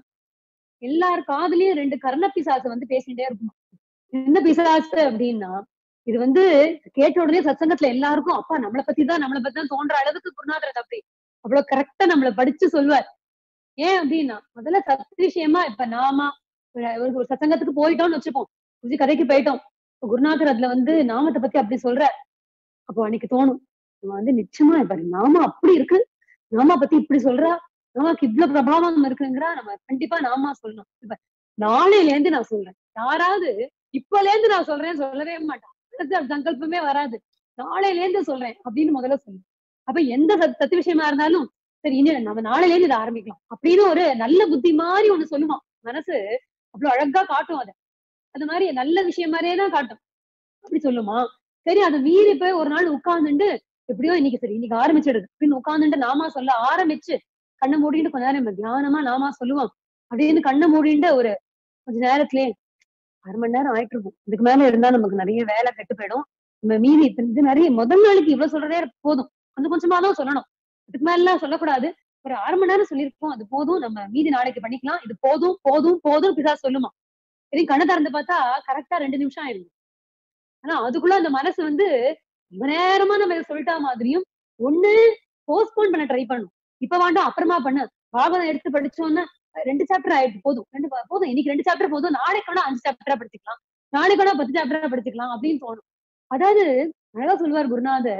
எல்லார் காதுலயும் ரெண்டு கர்ண பிசாசு வந்து பேசிட்டே இருக்கும் என்ன பிசாசு அப்படின்னா இது வந்து கேட்ட உடனே சத்சங்கத்துல எல்லாருக்கும் அப்பா நம்மளை பத்தி தான் நம்மளை பத்தி தான் தோன்ற அளவுக்கு குருநாதர் அப்படி அவ்வளவு கரெக்டா நம்மள படிச்சு சொல்லுவார் ஏன் அப்படின்னா முதல்ல சத் விஷயமா இப்ப நாமா ஒரு ஒரு சத்சங்கத்துக்கு போயிட்டோம்னு வச்சுப்போம் கொஞ்சம் கதைக்கு போயிட்டோம் இப்ப குருநாதர் அதுல வந்து நாமத்தை பத்தி அப்படி சொல்ற அப்போ அன்னைக்கு தோணும் நம்ம வந்து நிச்சயமா இப்ப நாம அப்படி இருக்கு நாமா பத்தி இப்படி சொல்றா நாமாக்கு இவ்வளவு பிரபாவம் இருக்குங்கிறா நம்ம கண்டிப்பா நாமா சொல்லணும் இப்ப நாளையில இருந்து நான் சொல்றேன் யாராவது இப்பல இருந்து நான் சொல்றேன்னு சொல்லவே மாட்டான் அடுத்து அது சங்கல்பமே வராது நாளையில இருந்து சொல்றேன் அப்படின்னு முதல்ல சொல்லு அப்ப எந்த சத் சத்து விஷயமா இருந்தாலும் சரி இனி நம்ம நாளையில இருந்து இதை ஆரம்பிக்கலாம் அப்படின்னு ஒரு நல்ல புத்தி மாதிரி ஒண்ணு சொல்லுவான் மனசு அவ்வளவு அழகா காட்டும் அதை அது மாதிரி நல்ல விஷயம் மாதிரியே தான் காட்டும் அப்படி சொல்லுமா சரி அதை மீறி போய் ஒரு நாள் உட்கார்ந்துட்டு எப்படியோ இன்னைக்கு சரி இன்னைக்கு ஆரம்பிச்சிடுது அப்படின்னு உட்கார்ந்துட்டு நாமா சொல்ல ஆரம்பிச்சு கண்ணை மூடிட்டு கொஞ்ச நேரம் நம்ம தியானமா நாமா சொல்லுவோம் அப்படின்னு கண்ணை மூடிட்டு ஒரு கொஞ்ச நேரத்திலே அரை மணி நேரம் ஆயிட்டு இருக்கும் இதுக்கு மேல இருந்தா நமக்கு நிறைய வேலை கெட்டு போயிடும் நம்ம மீதி இப்ப இது நிறைய முதல் நாளைக்கு இவ்வளவு சொல்றதே போதும் கொஞ்சம் கொஞ்சமா தான் சொல்லணும் இதுக்கு மேல எல்லாம் சொல்லக்கூடாது ஒரு அரை மணி நேரம் சொல்லியிருக்கோம் அது போதும் நம்ம மீதி நாளைக்கு பண்ணிக்கலாம் இது போதும் போதும் போதும் பிதா சொல்லுமா சரி கண்ணை திறந்து பார்த்தா கரெக்டா ரெண்டு நிமிஷம் ஆயிடுது ஆனா அதுக்குள்ள அந்த மனசு வந்து ரொம்ப நேரமா நம்ம இதை சொல்லிட்டா மாதிரியும் ஒண்ணு போஸ்ட்போன் பண்ண ட்ரை பண்ணும் இப்ப வேண்டாம் அப்புறமா பண்ணு பாகவதம் எடுத்து படிச்சோன்னா ரெண்டு சாப்டர் ஆயிடுச்சு போதும் ரெண்டு பா- போதும் இன்னைக்கு ரெண்டு சாப்டர் போதும் நாளைக்கு வேணா அஞ்சு சாப்டரா படிச்சுக்கலாம் நாளைக்கு வேணா பத்து சாப்டரா படிச்சுக்கலாம் அப்படின்னு தோணும் அதாவது அழகா சொல்லுவார் குருநாதர்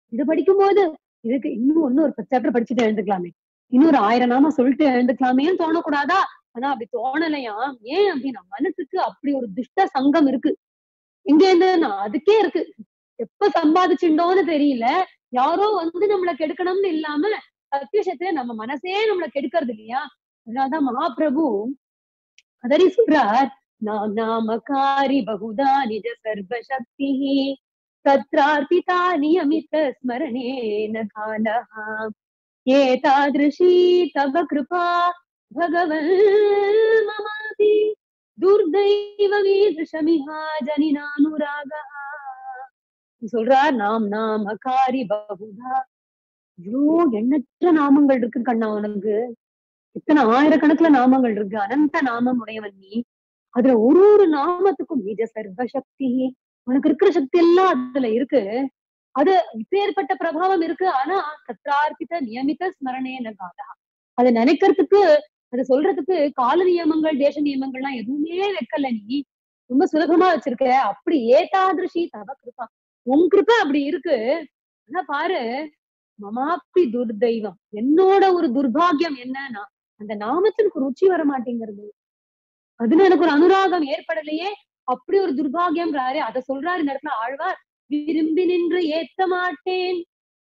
இது படிக்கும்போது இதுக்கு இன்னும் ஒன்னும் ஒரு பத்து சாப்டர் படிச்சுட்டு எழுந்துக்கலாமே இன்னொரு ஆயிரம் நாம சொல்லிட்டு எழுந்துக்கலாமேன்னு தோணக்கூடாதா ஆனா அப்படி தோணலையா ஏன் அப்படின்னா மனசுக்கு அப்படி ஒரு துஷ்ட சங்கம் இருக்கு இங்க இருந்து அதுக்கே இருக்கு எப்ப சம்பாதிச்சுட்டோன்னு தெரியல யாரோ வந்து நம்மள கெடுக்கணும்னு இல்லாம சத்தியசத்துல நம்ம மனசே நம்மள கெடுக்கிறது இல்லையா அதனாலதான் மகாபிரபு அதரி சொல்றார் நாம் நாமகாரி பகுதா நிஜ சர்வசக்தி தத்ரார்த்திதா நியமித்த ஸ்மரணேன காலஹா ஏதாதிருஷி தவ கிருபா பகவன் மமாதி துர்தைவ வீதமிஹா ஜனினானுராகா சொல்றார் நாம் நாமகாரி பகுதா இவ்வளோ எண்ணற்ற நாமங்கள் இருக்கு கண்ணா உனக்கு இத்தனை ஆயிரக்கணக்குல நாமங்கள் இருக்கு அனந்த நாமம் உடையவன் நீ அதுல ஒரு ஒரு நாமத்துக்கும் நிஜ சர்வசக்தி உனக்கு இருக்கிற சக்தி எல்லாம் அதுல இருக்கு அது இப்பேற்பட்ட பிரபாவம் இருக்கு ஆனா சத்ரார்த்தித நியமித்த ஸ்மரணேன காலா அதை நினைக்கிறதுக்கு அதை சொல்றதுக்கு கால நியமங்கள் தேச நியமங்கள்லாம் எதுவுமே வைக்கல நீ ரொம்ப சுலபமா வச்சிருக்க அப்படி ஏதாதிருஷி தவ கிருபா உன் கிருபை அப்படி இருக்கு ஆனா பாரு மமாப்பி துர்தெய்வம் என்னோட ஒரு துர்பாகியம் என்னன்னா அந்த நாமத்திற்கு ருச்சி வர மாட்டேங்கிறது அதுல எனக்கு ஒரு அனுராகம் ஏற்படலையே அப்படி ஒரு துர்பாகியம்ன்றாரு அதை சொல்றாரு இந்த இடத்துல ஆழ்வார் விரும்பி நின்று ஏத்த மாட்டேன்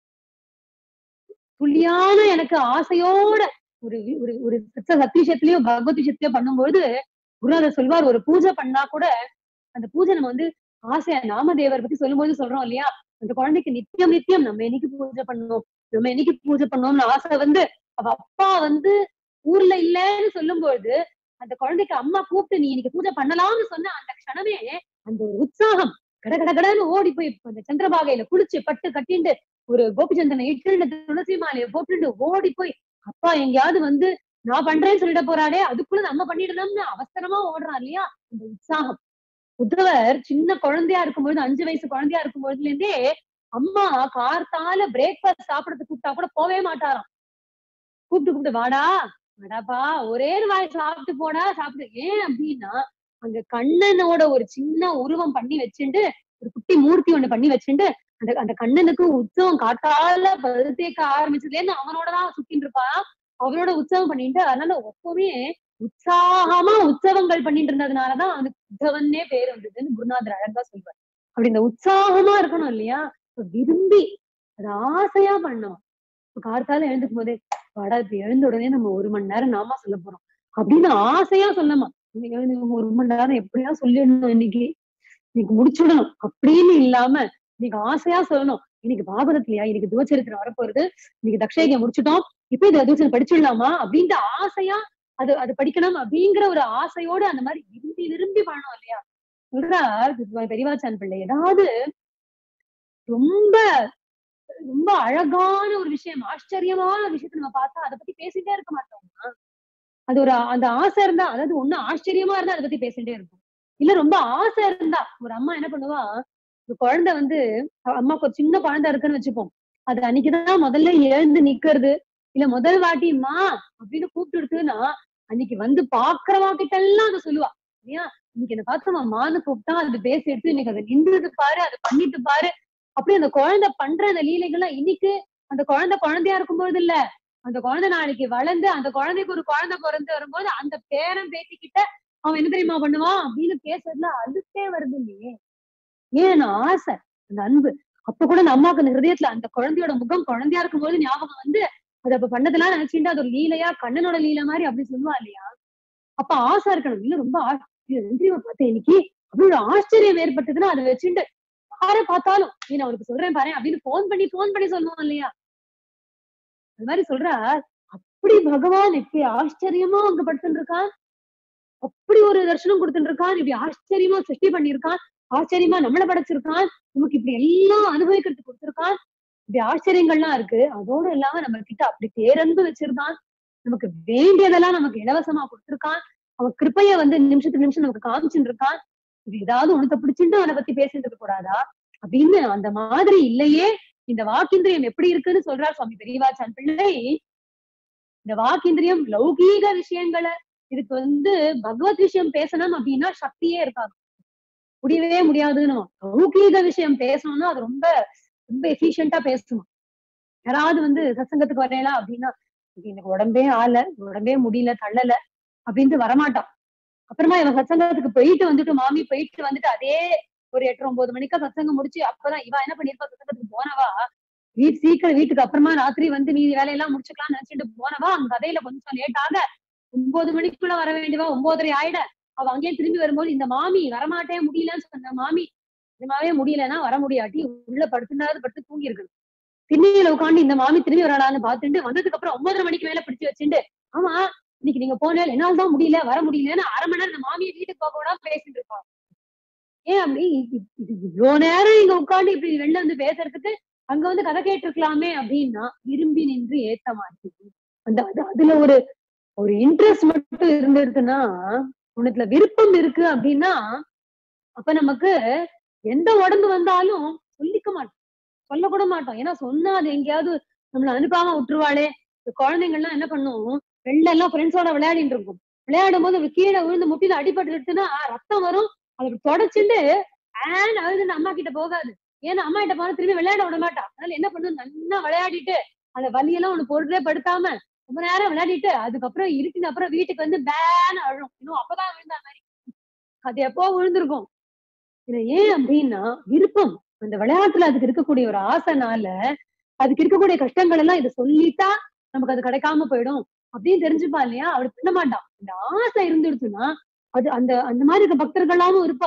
துல்லியான எனக்கு ஆசையோட ஒரு வி- ஒரு ஒரு சத்த சத்தியசத்திலயோ பகவத் விஷயத்திலயோ பண்ணும்போது குருநாதர் சொல்வார் ஒரு பூஜை பண்ணா கூட அந்த பூஜை நம்ம வந்து ஆசை நாமதேவர் பத்தி சொல்லும்போது சொல்றோம் இல்லையா அந்த குழந்தைக்கு நித்தியம் நித்தியம் நம்ம என்னைக்கு பூஜை பண்ணணும் நம்ம என்னைக்கு பூஜை பண்ணோம்னு ஆசை வந்து அவ அப்பா வந்து ஊர்ல இல்லைன்னு சொல்லும்போது அந்த குழந்தைக்கு அம்மா கூப்பிட்டு நீ இன்னைக்கு பூஜை பண்ணலாம்னு சொன்ன அந்த க்ஷணமே அந்த ஒரு உற்சாகம் கட கட கடன்னு ஓடி போய் அந்த சந்திரபாகையில குளிச்சு பட்டு கட்டிண்டு ஒரு கோபிச்சந்திரனை இட்டு துளசி மாலையை போட்டுட்டு ஓடி போய் அப்பா எங்கேயாவது வந்து நான் பண்றேன்னு சொல்லிட போறாளே அதுக்குள்ள நம்ம பண்ணிடணும்னு அவசரமா ஓடுறான் இல்லையா அந்த உற்சாகம் உத்தவர் சின்ன குழந்தையா இருக்கும்பொழுது அஞ்சு வயசு குழந்தையா இருக்கும் பொழுதுல இருந்தே அம்மா கார்த்தால பிரேக்ஃபாஸ்ட் சாப்பிடறதுக்கு கூப்பிட்டா கூட போவே மாட்டாராம் கூப்பிட்டு கூப்பிட்டு வாடா வாடாப்பா ஒரே ஒரு வாய் சாப்பிட்டு போடா சாப்பிட்டு ஏன் அப்படின்னா அங்க கண்ணனோட ஒரு சின்ன உருவம் பண்ணி வச்சுட்டு ஒரு குட்டி மூர்த்தி ஒண்ணு பண்ணி வச்சுட்டு அந்த அந்த கண்ணனுக்கு உற்சவம் காட்டால பருத்தேக்க ஆரம்பிச்சதுல இருந்து அவனோடதான் சுத்தின்னு இருப்பான் அவனோட உற்சவம் பண்ணிட்டு அதனால எப்பவுமே உற்சாகமா உற்சவங்கள் பண்ணிட்டு இருந்ததுனாலதான் அவனுக்கு உத்தவன்னே பேர் வந்ததுன்னு குருநாதர் அழகா சொல்வார் அப்படி இந்த உற்சாகமா இருக்கணும் இல்லையா இப்ப விரும்பி அது ஆசையா பண்ணணும் இப்ப கார்த்தால எழுந்துக்கும் போதே வாடா இப்ப எழுந்த உடனே நம்ம ஒரு மணி நேரம் நாம சொல்ல போறோம் அப்படின்னு ஆசையா சொல்லமா இன்னைக்கு எழுந்து நம்ம ஒரு மணி நேரம் எப்படியா சொல்லிடணும் இன்னைக்கு இன்னைக்கு முடிச்சுடணும் அப்படின்னு இல்லாம இன்னைக்கு ஆசையா சொல்லணும் இன்னைக்கு பாகவதத்திலயா இன்னைக்கு துவச்சரித்திரம் வரப்போறது இன்னைக்கு தக்ஷயகம் முடிச்சுட்டோம் இப்ப இது துவச்சரித்திரம் படிச்சிடலாமா அப்படின்ட்டு ஆசையா அது அது படிக்கணும் அப்படிங்கிற ஒரு ஆசையோட அந்த மாதிரி விரும்பி விரும்பி பண்ணணும் இல்லையா சொல்றார் பெரியவாச்சான் பிள்ளை ஏதாவது ரொம்ப ரொம்ப அழகான ஒரு விஷயம் ஆச்சரியமான ஒரு விஷயத்த நம்ம பார்த்தா அதை பத்தி பேசிட்டே இருக்க மாட்டோமா அது ஒரு அந்த ஆசை இருந்தா அதாவது ஒண்ணு ஆச்சரியமா இருந்தா அதை பத்தி பேசிட்டே இருக்கும் இல்ல ரொம்ப ஆசை இருந்தா ஒரு அம்மா என்ன பண்ணுவா ஒரு குழந்தை வந்து அ- அம்மாக்கு ஒரு சின்ன குழந்தை இருக்குன்னு வச்சுப்போம் அது அன்னைக்குதான் முதல்ல எழுந்து நிக்கிறது இல்ல முதல் வாட்டிமா அப்படின்னு கூப்பிட்டுடுதுன்னா அன்னைக்கு வந்து பாக்குறவா கிட்ட எல்லாம் அதை சொல்லுவா இல்லையா இன்னைக்கு என்ன பார்த்தமா மான்னு கூப்பிட்டா அது பேசி எடுத்து இன்னைக்கு அதை நின்றுது பாரு அதை பண்ணிட்டு பாரு அப்படி அந்த குழந்தை பண்ற அந்த லீலைகள்லாம் இன்னைக்கு அந்த குழந்தை குழந்தையா இருக்கும்போது இல்ல அந்த குழந்தை நாளைக்கு வளர்ந்து அந்த குழந்தைக்கு ஒரு குழந்தை பிறந்து வரும்போது அந்த பேரன் பேத்தி கிட்ட அவன் என்ன தெரியுமா பண்ணுவான் அப்படின்னு பேசுறதுல அழுத்தே வருது இல்லையே ஏன் ஆசை அந்த அன்பு அப்ப கூட அந்த அம்மாவுக்கு அந்த ஹிருதயத்துல அந்த குழந்தையோட முகம் குழந்தையா இருக்கும்போது ஞாபகம் வந்து அது அப்ப பண்ணதெல்லாம் நினைச்சுட்டு அது ஒரு லீலையா கண்ணனோட லீலை மாதிரி அப்படி சொல்லுவா இல்லையா அப்ப ஆசை இருக்கணும் இல்ல ரொம்ப ஆ- இது என்ன தெரியுமா பார்த்தேன் இன்னைக்கு அப்படி ஒரு ஆச்சரியம் ஏற்பட்டதுன்னா அதை வச்சுட்டு யாரை பார்த்தாலும் நீ நான் உனக்கு சொல்றேன் பாரு அப்படின்னு போன் பண்ணி போன் பண்ணி சொல்லுவோம் இல்லையா அது மாதிரி சொல்றா அப்படி பகவான் இப்படி ஆச்சரியமா அங்க படுத்துட்டு இருக்கான் அப்படி ஒரு தர்சனம் கொடுத்துட்டு இருக்கான் இப்படி ஆச்சரியமா சிருஷ்டி பண்ணியிருக்கான் ஆச்சரியமா நம்மள படைச்சிருக்கான் நமக்கு இப்படி எல்லாம் அனுபவிக்கிறதுக்கு கொடுத்திருக்கான் இப்படி ஆச்சரியங்கள்லாம் இருக்கு அதோட இல்லாம நம்ம கிட்ட அப்படி பேரன்பு வச்சிருக்கான் நமக்கு வேண்டியதெல்லாம் நமக்கு இலவசமா கொடுத்திருக்கான் அவன் கிருப்பைய வந்து நிமிஷத்துக்கு நிமிஷம் நமக்கு காமிச்சுட்டு இருக்கான் இது ஏதாவது உனக்கு பிடிச்சிட்டு அவனை பத்தி பேசிட்டு இருக்க கூடாதா அப்படின்னு அந்த மாதிரி இல்லையே இந்த வாக்கிந்திரியம் எப்படி இருக்குன்னு சொல்றார் சுவாமி பெரியவாச்சான் பிள்ளை இந்த வாக்கிந்திரியம் லௌகீக விஷயங்களை இதுக்கு வந்து பகவத் விஷயம் பேசணும் அப்படின்னா சக்தியே இருக்காது முடியவே முடியாதுன்னு லௌகீக விஷயம் பேசணும்னா அது ரொம்ப ரொம்ப எஃபிஷியண்டா பேசுமா யாராவது வந்து சத்சங்கத்துக்கு வரையலாம் அப்படின்னா "இது எனக்கு உடம்பே ஆள உடம்பே முடியல தள்ளல அப்படின்ட்டு வரமாட்டான் அப்புறமா இவன் சத்சங்கத்துக்கு போயிட்டு வந்துட்டு மாமி போயிட்டு வந்துட்டு அதே ஒரு எட்டு ஒன்பது மணிக்கா சத்சங்கம் முடிச்சு அப்பதான் இவ என்ன பண்ணிருப்பா சத்சங்கத்துக்கு போனவா வீட்டு சீக்கிரம் வீட்டுக்கு அப்புறமா ராத்திரி வந்து நீ வேலையெல்லாம் முடிச்சுக்கலாம்னு நினைச்சிட்டு போனவா அங்க கதையில கொஞ்சம் லேட் ஆக ஒன்பது மணிக்குள்ள வர வேண்டியவா ஒன்பதரை ஆயிட அவ அங்கேயே திரும்பி வரும்போது இந்த மாமி வரமாட்டேன் முடியலன்னு சொன்ன மாமி நிஜமாவே முடியலன்னா வர முடியாட்டி உள்ள படுத்துனாவது படுத்து தூங்கி இருக்கணும் திண்ணையில உட்காந்து இந்த மாமி திரும்பி வராளான்னு பார்த்துட்டு வந்ததுக்கு அப்புறம் ஒன்பதரை மணிக்கு மேல பிடிச்சு வச்சுட்டு ஆமா இன்னைக்கு நீங்க போனேன் என்னால தான் முடியல வர முடியலன்னு அரை மணி நேரம் இந்த மாமியை வீட்டுக்கு போக கூட பேசிட்டு இருப்பான் ஏன் அப்படி இது இது இவ்வளவு நேரம் இங்க உட்காந்து இப்படி வெளில வந்து பேசுறதுக்கு அங்க வந்து கதை கேட்டிருக்கலாமே அப்படின்னா விரும்பி நின்று ஏத்த மாட்டேங்குது அந்த அது- அதுல ஒரு ஒரு இன்ட்ரெஸ்ட் மட்டும் இருந்துருதுன்னா உனக்குல விருப்பம் இருக்கு அப்படின்னா அப்ப நமக்கு எந்த உடம்பு வந்தாலும் சொல்லிக்க மாட்டோம் சொல்லக்கூட மாட்டோம் ஏன்னா சொன்னா அது எங்கேயாவது நம்மள அனுப்பாம விட்டுருவாளே இந்த குழந்தைங்க எல்லாம் என்ன பண்ணும் வெளில எல்லாம் ஃப்ரெண்ட்ஸோட விளையாடிட்டு இருக்கும் விளையாடும் போது அப்படி கீழே விழுந்து முட்டில அடிபட்டுடுச்சுன்னா ரத்தம் வரும் அதை அப்படி தொடச்சுட்டு ஆன் அழுதுன்னு அம்மா கிட்ட போகாது ஏன்னா அம்மா கிட்ட போனா திரும்பி விளையாட விட மாட்டா அதனால என்ன பண்ணும் நல்லா விளையாடிட்டு அந்த வலியெல்லாம் உனக்கு பொருளே படுத்தாம ரொம்ப நேரம் விளையாடிட்டு அதுக்கப்புறம் இருட்டின அப்புறம் வீட்டுக்கு வந்து பேன் அழும் இன்னும் அப்பதான் விழுந்தா மாதிரி அது எப்போ விழுந்திருக்கும் இது ஏன் அப்படின்னா விருப்பம் அந்த விளையாட்டுல அதுக்கு இருக்கக்கூடிய ஒரு ஆசைனால அதுக்கு இருக்கக்கூடிய கஷ்டங்கள் எல்லாம் இதை சொல்லிட்டா நமக்கு அது கிடைக்காம போயிடும் அப்படின்னு தெரிஞ்சுப்பா இல்லையா அவள் பண்ண மாட்டான் அந்த ஆசை இருந்துடுச்சுன்னா அது அந்த அந்த மாதிரி இருக்க பக்தர்களாவும் இருப்பா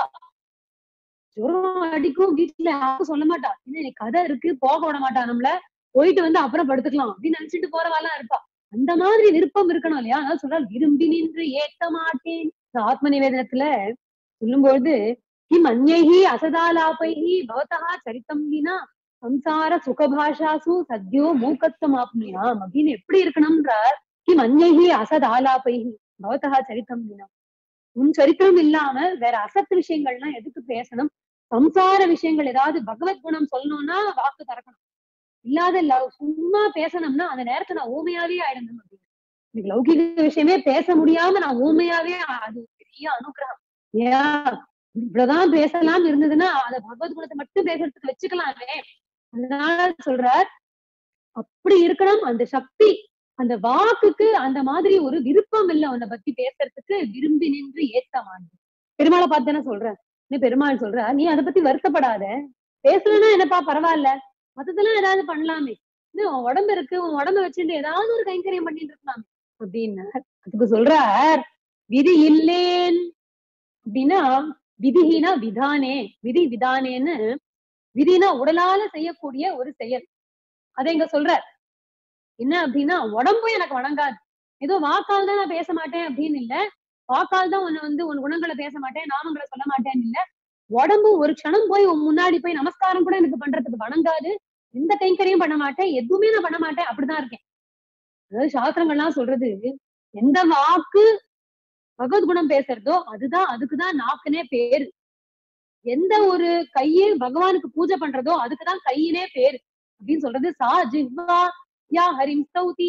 ஜுரம் அடிக்கும் வீட்டுல யாரும் சொல்ல மாட்டா என்ன எனக்கு கதை இருக்கு போக விட மாட்டா நம்மள போயிட்டு வந்து அப்புறம் படுத்துக்கலாம் அப்படின்னு நினைச்சிட்டு போறவாலாம் இருப்பா அந்த மாதிரி விருப்பம் இருக்கணும் இல்லையா அதனால சொல்றாள் விரும்பி நின்று ஏத்த மாட்டேன் இந்த ஆத்ம நிவேதனத்துல சொல்லும்பொழுது கிம் அந்யைஹி அசதாலாபைஹி பவதா சரித்தம் வினா சம்சார சுகபாஷாசு சத்யோ மூக்கத்துவம் ஆப்னுயாம் அப்படின்னு எப்படி இருக்கணும்ன்றார் கிம் அந்யைஹி அசத் ஆலாபைஹி பவதா சரித்தம் வினா உன் சரித்திரம் இல்லாம வேற அசத்து விஷயங்கள்லாம் எதுக்கு பேசணும் சம்சார விஷயங்கள் ஏதாவது பகவத் குணம் சொல்லணும்னா வாக்கு திறக்கணும் இல்லாத இல்ல சும்மா பேசணும்னா அந்த நேரத்துல நான் ஊமையாவே ஆயிடணும் அப்படின்னு எனக்கு லௌகிக விஷயமே பேச முடியாம நான் ஊமையாவே அது ஒரு பெரிய அனுகிரகம் ஏன் இவ்வளவுதான் பேசலாம் இருந்ததுன்னா அத பகவத் குணத்தை மட்டும் பேசுறதுக்கு வச்சுக்கலாமே அதனால சொல்றார் அப்படி இருக்கணும் அந்த சக்தி அந்த வாக்குக்கு அந்த மாதிரி ஒரு விருப்பம் இல்ல உன்னை பத்தி பேசுறதுக்கு விரும்பி நின்று ஏத்த மாட்டேன் பெருமாளை பார்த்து தானே சொல்றேன் நீ பெருமாள் சொல்ற நீ அதை பத்தி வருத்தப்படாத பேசலன்னா என்னப்பா பரவாயில்ல மத்ததெல்லாம் ஏதாவது பண்ணலாமே இன்னும் உன் உடம்பு இருக்கு உன் உடம்ப வச்சுட்டு ஏதாவது ஒரு கைங்கரியம் பண்ணிட்டு இருக்கலாமே அப்படின்னார் அதுக்கு சொல்றார் விதி இல்லேன் அப்படின்னா விதிஹீனா விதானே விதி விதானேன்னு விதினா உடலால செய்யக்கூடிய ஒரு செயல் அதை இங்க சொல்றார் என்ன அப்படின்னா உடம்பும் எனக்கு வணங்காது ஏதோ வாக்கால் தான் நான் பேச மாட்டேன் அப்படின்னு இல்ல வாக்கால் தான் உன்னை வந்து உன் குணங்களை பேச மாட்டேன் நாமங்களை சொல்ல மாட்டேன்னு இல்ல உடம்பு ஒரு க்ஷணம் போய் உன் முன்னாடி போய் நமஸ்காரம் கூட எனக்கு பண்றதுக்கு வணங்காது எந்த கைங்கரியும் பண்ண மாட்டேன் எதுவுமே நான் பண்ண மாட்டேன் அப்படிதான் இருக்கேன் அதாவது சாஸ்திரங்கள்லாம் சொல்றது எந்த வாக்கு பகவத்குணம் பேசுறதோ அதுதான் அதுக்குதான் நாக்குனே பேரு எந்த ஒரு கையை பகவானுக்கு பூஜை பண்றதோ அதுக்குதான் கையினே பேரு அப்படின்னு சொல்றது சா ஜிஹ்வா யா ஹரிம் ஸ்தௌதி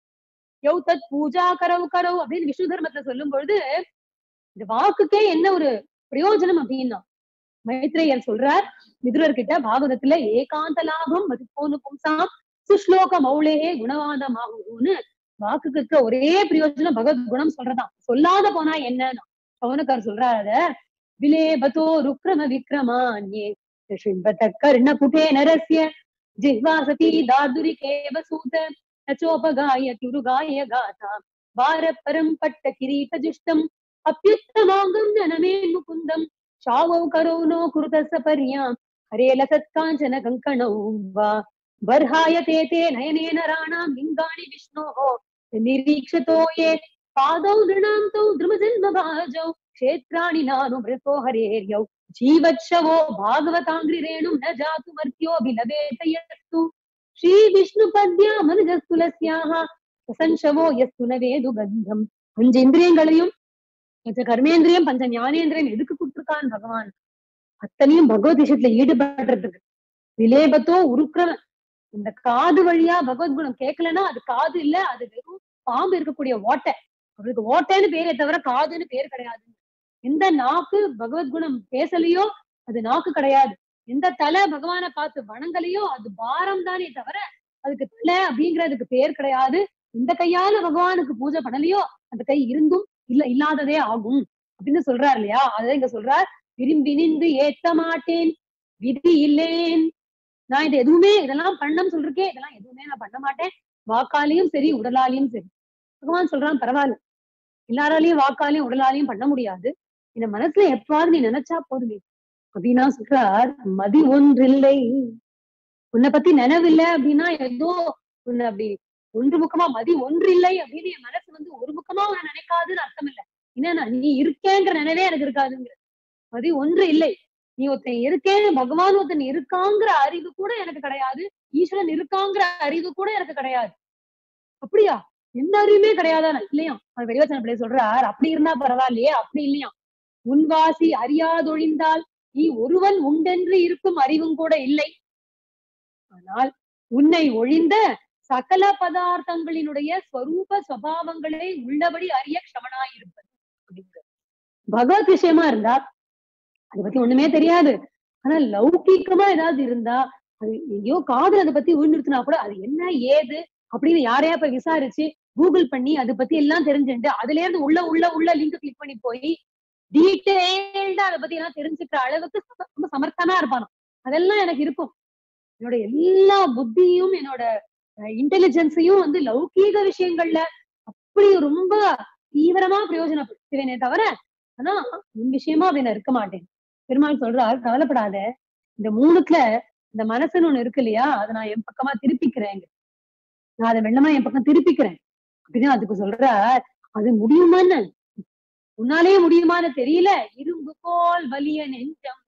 யௌ தத் பூஜா கரவு கரவு அப்படின்னு விஷ்ணு தர்மத்துல சொல்லும் பொழுது இந்த வாக்குக்கே என்ன ஒரு பிரயோஜனம் அப்படின்னா மைத்ரேயர் சொல்றார் மிதுரர் கிட்ட பாகவதத்துல ஏகாந்த லாபம் மதிப்போனு பும்சாம் சுஷ்லோக மௌளேகே குணவாதமாகும்னு வாக்குக்கு இருக்க ஒரே பிரயோஜனம் பகவத் குணம் சொல்றதாம் சொல்லாத போனா என்னன்னா பவனக்கார் சொல்றாரு விலேபதோ ருக்ரம விக்ரமான்யே ஷிம்பத கர்ண புட்டே நரஸ்ய ஜிஹ்வா சதி தாதுரிகேவ சூத நச்சோபகாய துருகாய காதா வார பரம் பட்ட கிரீட ஜுஷ்டம் அப்பியுத்தமாங்கம் ஜனமே முகுந்தம் ஷாவௌ கரோ நோ குருதச பர்யாம் ஹரே லசத்காஞ்சன கங்கணௌ வா बर्हाय ते ते नयनेन राणां लिङ्गाणि विष्णोः निरीक्षतो ये पादौ नृणां तौ द्रुमजन्मभाजौ क्षेत्राणि नानुमृतो हरेर्यौ जीवच्छवो भागवताङ्घ्रिरेणुं न जातु मर्त्योऽभिलभेत यस्तु श्रीविष्णुपद्या मनुजस्तुलस्याः சசன்ஷவோ எஸ்து நவேது கந்தம் பஞ்ச இந்திரியங்களையும் பஞ்ச கர்மேந்திரியம் பஞ்ச ஞானேந்திரியம் எதுக்கு கொடுத்துருக்கான் பகவான் அத்தனையும் பகவத் விஷயத்துல ஈடுபடுறதுக்கு விலேபத்தோ உருக்குறவன் இந்த காது வழியா பகவத்குணம் கேட்கலன்னா அது காது இல்ல அது வெறும் பாம்பு இருக்கக்கூடிய ஓட்டை அவருக்கு ஓட்டைன்னு பேரே தவிர காதுன்னு பேர் கிடையாது எந்த நாக்கு பகவத்குணம் பேசலையோ அது நாக்கு கிடையாது எந்த தலை பகவானை பார்த்து வணங்கலையோ அது பாரம் தானே தவிர அதுக்கு தலை அப்படிங்கிறதுக்கு பேர் கிடையாது இந்த கையால பகவானுக்கு பூஜை பண்ணலையோ அந்த கை இருந்தும் இல்ல இல்லாததே ஆகும் அப்படின்னு சொல்றாரு இல்லையா அதை இங்க சொல்றார் விரும்பி நின்று ஏத்த மாட்டேன் விதி இல்லேன் நான் இது எதுவுமே இதெல்லாம் பண்ணம் சொல்றேன் இதெல்லாம் எதுவுமே நான் பண்ண மாட்டேன் வாக்காலையும் சரி உடலாலையும் சரி பகவான் சொல்றான் பரவாயில்ல எல்லாராலையும் வாக்காலையும் உடலாலையும் பண்ண முடியாது இந்த மனசுல எப்பாவது நீ நினைச்சா போதுமே அப்படின்னா சொல்றார் மதி ஒன்றில்லை உன்னை பத்தி நினைவில்லை அப்படின்னா ஏதோ உன்னை அப்படி ஒன்று முக்கமா மதி ஒன்றில்லை அப்படின்னு என் மனசு வந்து ஒரு முக்கமா உன்னை நினைக்காதுன்னு அர்த்தம் இல்ல என்னன்னா நீ இருக்கேங்கிற நினைவே எனக்கு இருக்காதுங்கிற மதி ஒன்று இல்லை நீ ஒருத்தன் இருக்கேன்னு பகவான் ஒருத்தன் இருக்காங்கிற அறிவு கூட எனக்கு கிடையாது ஈஸ்வரன் இருக்காங்கிற அறிவு கூட எனக்கு கிடையாது அப்படியா எந்த அறிவுமே கிடையாதா இல்லையா அது வெளிவச்சன பிள்ளை சொல்றார் அப்படி இருந்தா பரவாயில்லையே அப்படி இல்லையா உன்வாசி அறியாதொழிந்தால் நீ ஒருவன் உண்டென்று இருக்கும் அறிவும் கூட இல்லை ஆனால் உன்னை ஒழிந்த சகல பதார்த்தங்களினுடைய ஸ்வரூப சுவாவங்களை உள்ளபடி அறிய க்ஷமனாயிருப்பது அப்படிங்கிற பகவத் விஷயமா இருந்தா அதை பத்தி ஒண்ணுமே தெரியாது ஆனா லௌகீகமா ஏதாவது இருந்தா அது எங்கேயோ காதல் அதை பத்தி விழுந்துருச்சுனா கூட அது என்ன ஏது அப்படின்னு யாரையா போய் விசாரிச்சு கூகுள் பண்ணி அதை பத்தி எல்லாம் தெரிஞ்சுட்டு அதுல இருந்து உள்ள உள்ள உள்ள லிங்க் கிளிக் பண்ணி போய் டீட்டெயில்டா அதை பத்தி எல்லாம் தெரிஞ்சுக்கிற அளவுக்கு ரொம்ப சமர்த்தனா இருப்பானோ அதெல்லாம் எனக்கு இருக்கும் என்னோட எல்லா புத்தியும் என்னோட இன்டெலிஜென்ஸையும் வந்து லௌகீக விஷயங்கள்ல அப்படி ரொம்ப தீவிரமா பிரயோஜனப்படுத்துவேனே தவிர ஆனா உன் விஷயமா அப்படி நான் இருக்க மாட்டேன் பெருமாள் சொல்றார் கவலைப்படாத இந்த மூணுத்துல இந்த மனசுன்னு ஒண்ணு இருக்கு இல்லையா அதை நான் என் பக்கமா திருப்பிக்கிறேன் நான் அதை வெள்ளமா என் பக்கம் திருப்பிக்கிறேன் அப்படின்னு அதுக்கு சொல்ற அது முடியுமான்னு உன்னாலே முடியுமான்னு தெரியல இரும்பு போல் வலிய நெஞ்சம்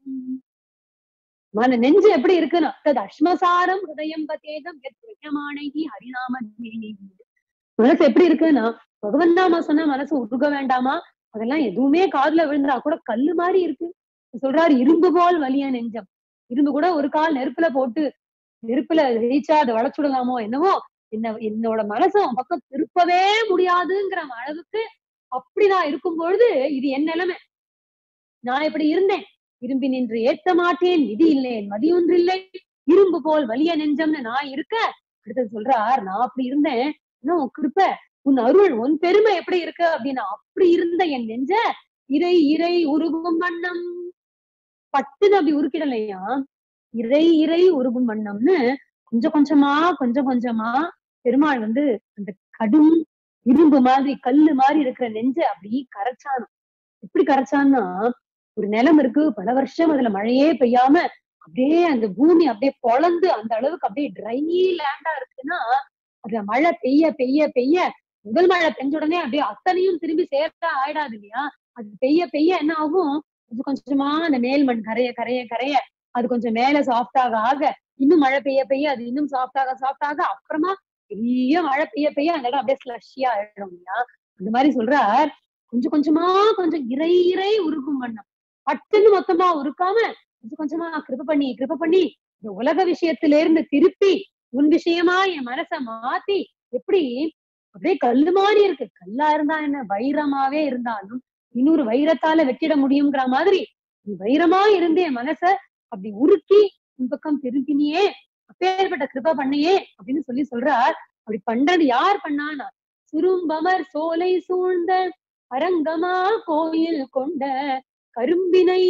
மன நெஞ்சு எப்படி இருக்குன்னா தது அஸ்மசாரம் ஹிருதயம் பதேதம் எத்மானகி ஹரிநாம மனசு எப்படி இருக்குன்னா பகவன் நாம சொன்ன மனசு உருக வேண்டாமா அதெல்லாம் எதுவுமே காதுல விழுந்தா கூட கல்லு மாதிரி இருக்கு சொல்றாரு இரும்பு போல் வலிய நெஞ்சம் இரும்பு கூட ஒரு கால் நெருப்புல போட்டு நெருப்புல ரீச்சா அதை வளைச்சுடலாமோ என்னவோ என்ன என்னோட மனசு அவன் பக்கம் திருப்பவே முடியாதுங்கிற அளவுக்கு அப்படி நான் இருக்கும் பொழுது இது என் நிலைமை நான் இப்படி இருந்தேன் விரும்பி நின்று ஏத்த மாட்டேன் விதி இல்லேன் மதி ஒன்றில்லை இரும்பு போல் வலிய நெஞ்சம்னு நான் இருக்க அடுத்தது சொல்றார் நான் அப்படி இருந்தேன் உன் கிருப்ப உன் அருள் உன் பெருமை எப்படி இருக்கு அப்படின்னா அப்படி இருந்த என் நெஞ்ச இறை இறை உருகும் வண்ணம் பட்டுன்னு அப்படி உருக்கிடலையா இறை இறை உருகும் வண்ணம்னு கொஞ்சம் கொஞ்சமா கொஞ்சம் கொஞ்சமா பெருமாள் வந்து அந்த கடும் இரும்பு மாதிரி கல்லு மாதிரி இருக்கிற நெஞ்ச அப்படி கரைச்சான் எப்படி கரைச்சான்னா ஒரு நிலம் இருக்கு பல வருஷம் அதுல மழையே பெய்யாம அப்படியே அந்த பூமி அப்படியே பொழந்து அந்த அளவுக்கு அப்படியே ட்ரை லேண்டா இருக்குன்னா அதுல மழை பெய்ய பெய்ய பெய்ய முதல் மழை பெஞ்ச உடனே அப்படியே அத்தனையும் திரும்பி சேர்த்தா ஆயிடாது இல்லையா அது பெய்ய பெய்ய என்ன ஆகும் கொஞ்சம் கொஞ்சமா அந்த மேல் மண் கரைய கரைய கரைய அது கொஞ்சம் மேல சாஃப்டாக ஆக இன்னும் மழை பெய்ய பெய்ய அது இன்னும் சாஃப்டாக சாஃப்டாக அப்புறமா பெரிய மழை பெய்ய பெய்ய அந்த இடம் அப்படியே ஸ்லஷியா ஆயிடும் இல்லையா அந்த மாதிரி சொல்றார் கொஞ்சம் கொஞ்சமா கொஞ்சம் இறை இறை உருகும் வண்ணம் பட்டுன்னு மொத்தமா உருக்காம கொஞ்சம் கொஞ்சமா கிருப்ப பண்ணி கிருப்ப பண்ணி இந்த உலக விஷயத்துல இருந்து திருப்பி உன் விஷயமா என் மனச மாத்தி எப்படி அப்படியே கல்லு மாதிரி இருக்கு கல்லா இருந்தா என்ன வைரமாவே இருந்தாலும் இன்னொரு வைரத்தால வெட்டிட முடியுங்கிற மாதிரி நீ வைரமா இருந்து என் மனச அப்படி உருக்கி உன் பக்கம் திருப்பினியே அப்பேற்பட்ட கிருப பண்ணையே அப்படின்னு சொல்லி சொல்றார் அப்படி பண்றது யார் பண்ணானா சுரும்பமர் சோலை சூழ்ந்த அரங்கமா கோயில் கொண்ட கரும்பினை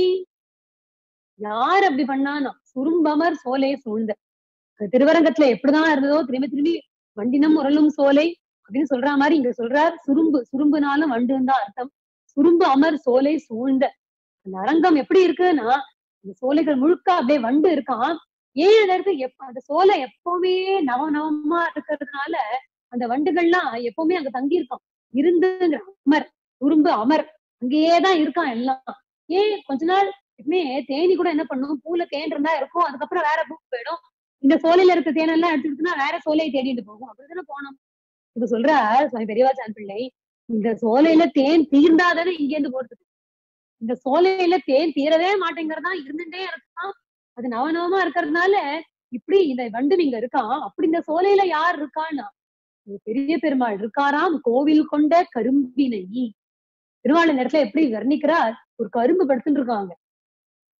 யார் அப்படி பண்ணானா சுரும்பமர் சோலை சூழ்ந்த திருவரங்கத்துல எப்படிதான் இருந்ததோ திரும்பி திரும்பி வண்டினம் உரலும் சோலை அப்படின்னு சொல்ற மாதிரி இங்க சொல்றார் சுரும்பு சுரும்புனாலும் வண்டுன்னு தான் அர்த்தம் சுரும்பு அமர் சோலை சூழ்ந்த அந்த அரங்கம் எப்படி இருக்குன்னா அந்த சோலைகள் முழுக்க அப்படியே வண்டு இருக்கான் ஏன் அந்த இடத்துக்கு எப்ப அந்த சோலை எப்பவுமே நவ நவமா இருக்கிறதுனால அந்த வண்டுகள்லாம் எப்பவுமே அங்க தங்கி இருக்கான் இருந்துங்கிற அமர் துரும்பு அமர் அங்கேயேதான் இருக்கான் எல்லாம் ஏன் கொஞ்ச நாள் எப்பவுமே தேனி கூட என்ன பண்ணும் பூல தேன் இருந்தா இருக்கும் அதுக்கப்புறம் வேற பூ போயிடும் இந்த சோலையில இருக்க தேனெல்லாம் எடுத்துக்கிட்டுனா வேற சோலையை தேடிட்டு போகும் அப்படிதானே போனோம் இப்ப சொல்ற சுவாமி பெரியவாச்சான் பிள்ளை இந்த சோலையில தேன் தீர்ந்தாதானே இங்க இருந்து போறதுக்கு இந்த சோலையில தேன் தீரவே மாட்டேங்கிறதா இருந்துட்டே இருக்கான் அது நவநவமா இருக்கிறதுனால இப்படி இந்த வண்டு இங்க இருக்கான் அப்படி இந்த சோலையில யார் இருக்கான்னா பெரிய பெருமாள் இருக்காராம் கோவில் கொண்ட கரும்பினை பெருமாள் இந்த இடத்துல எப்படி வர்ணிக்கிறார் ஒரு கரும்பு படுத்துட்டு இருக்காங்க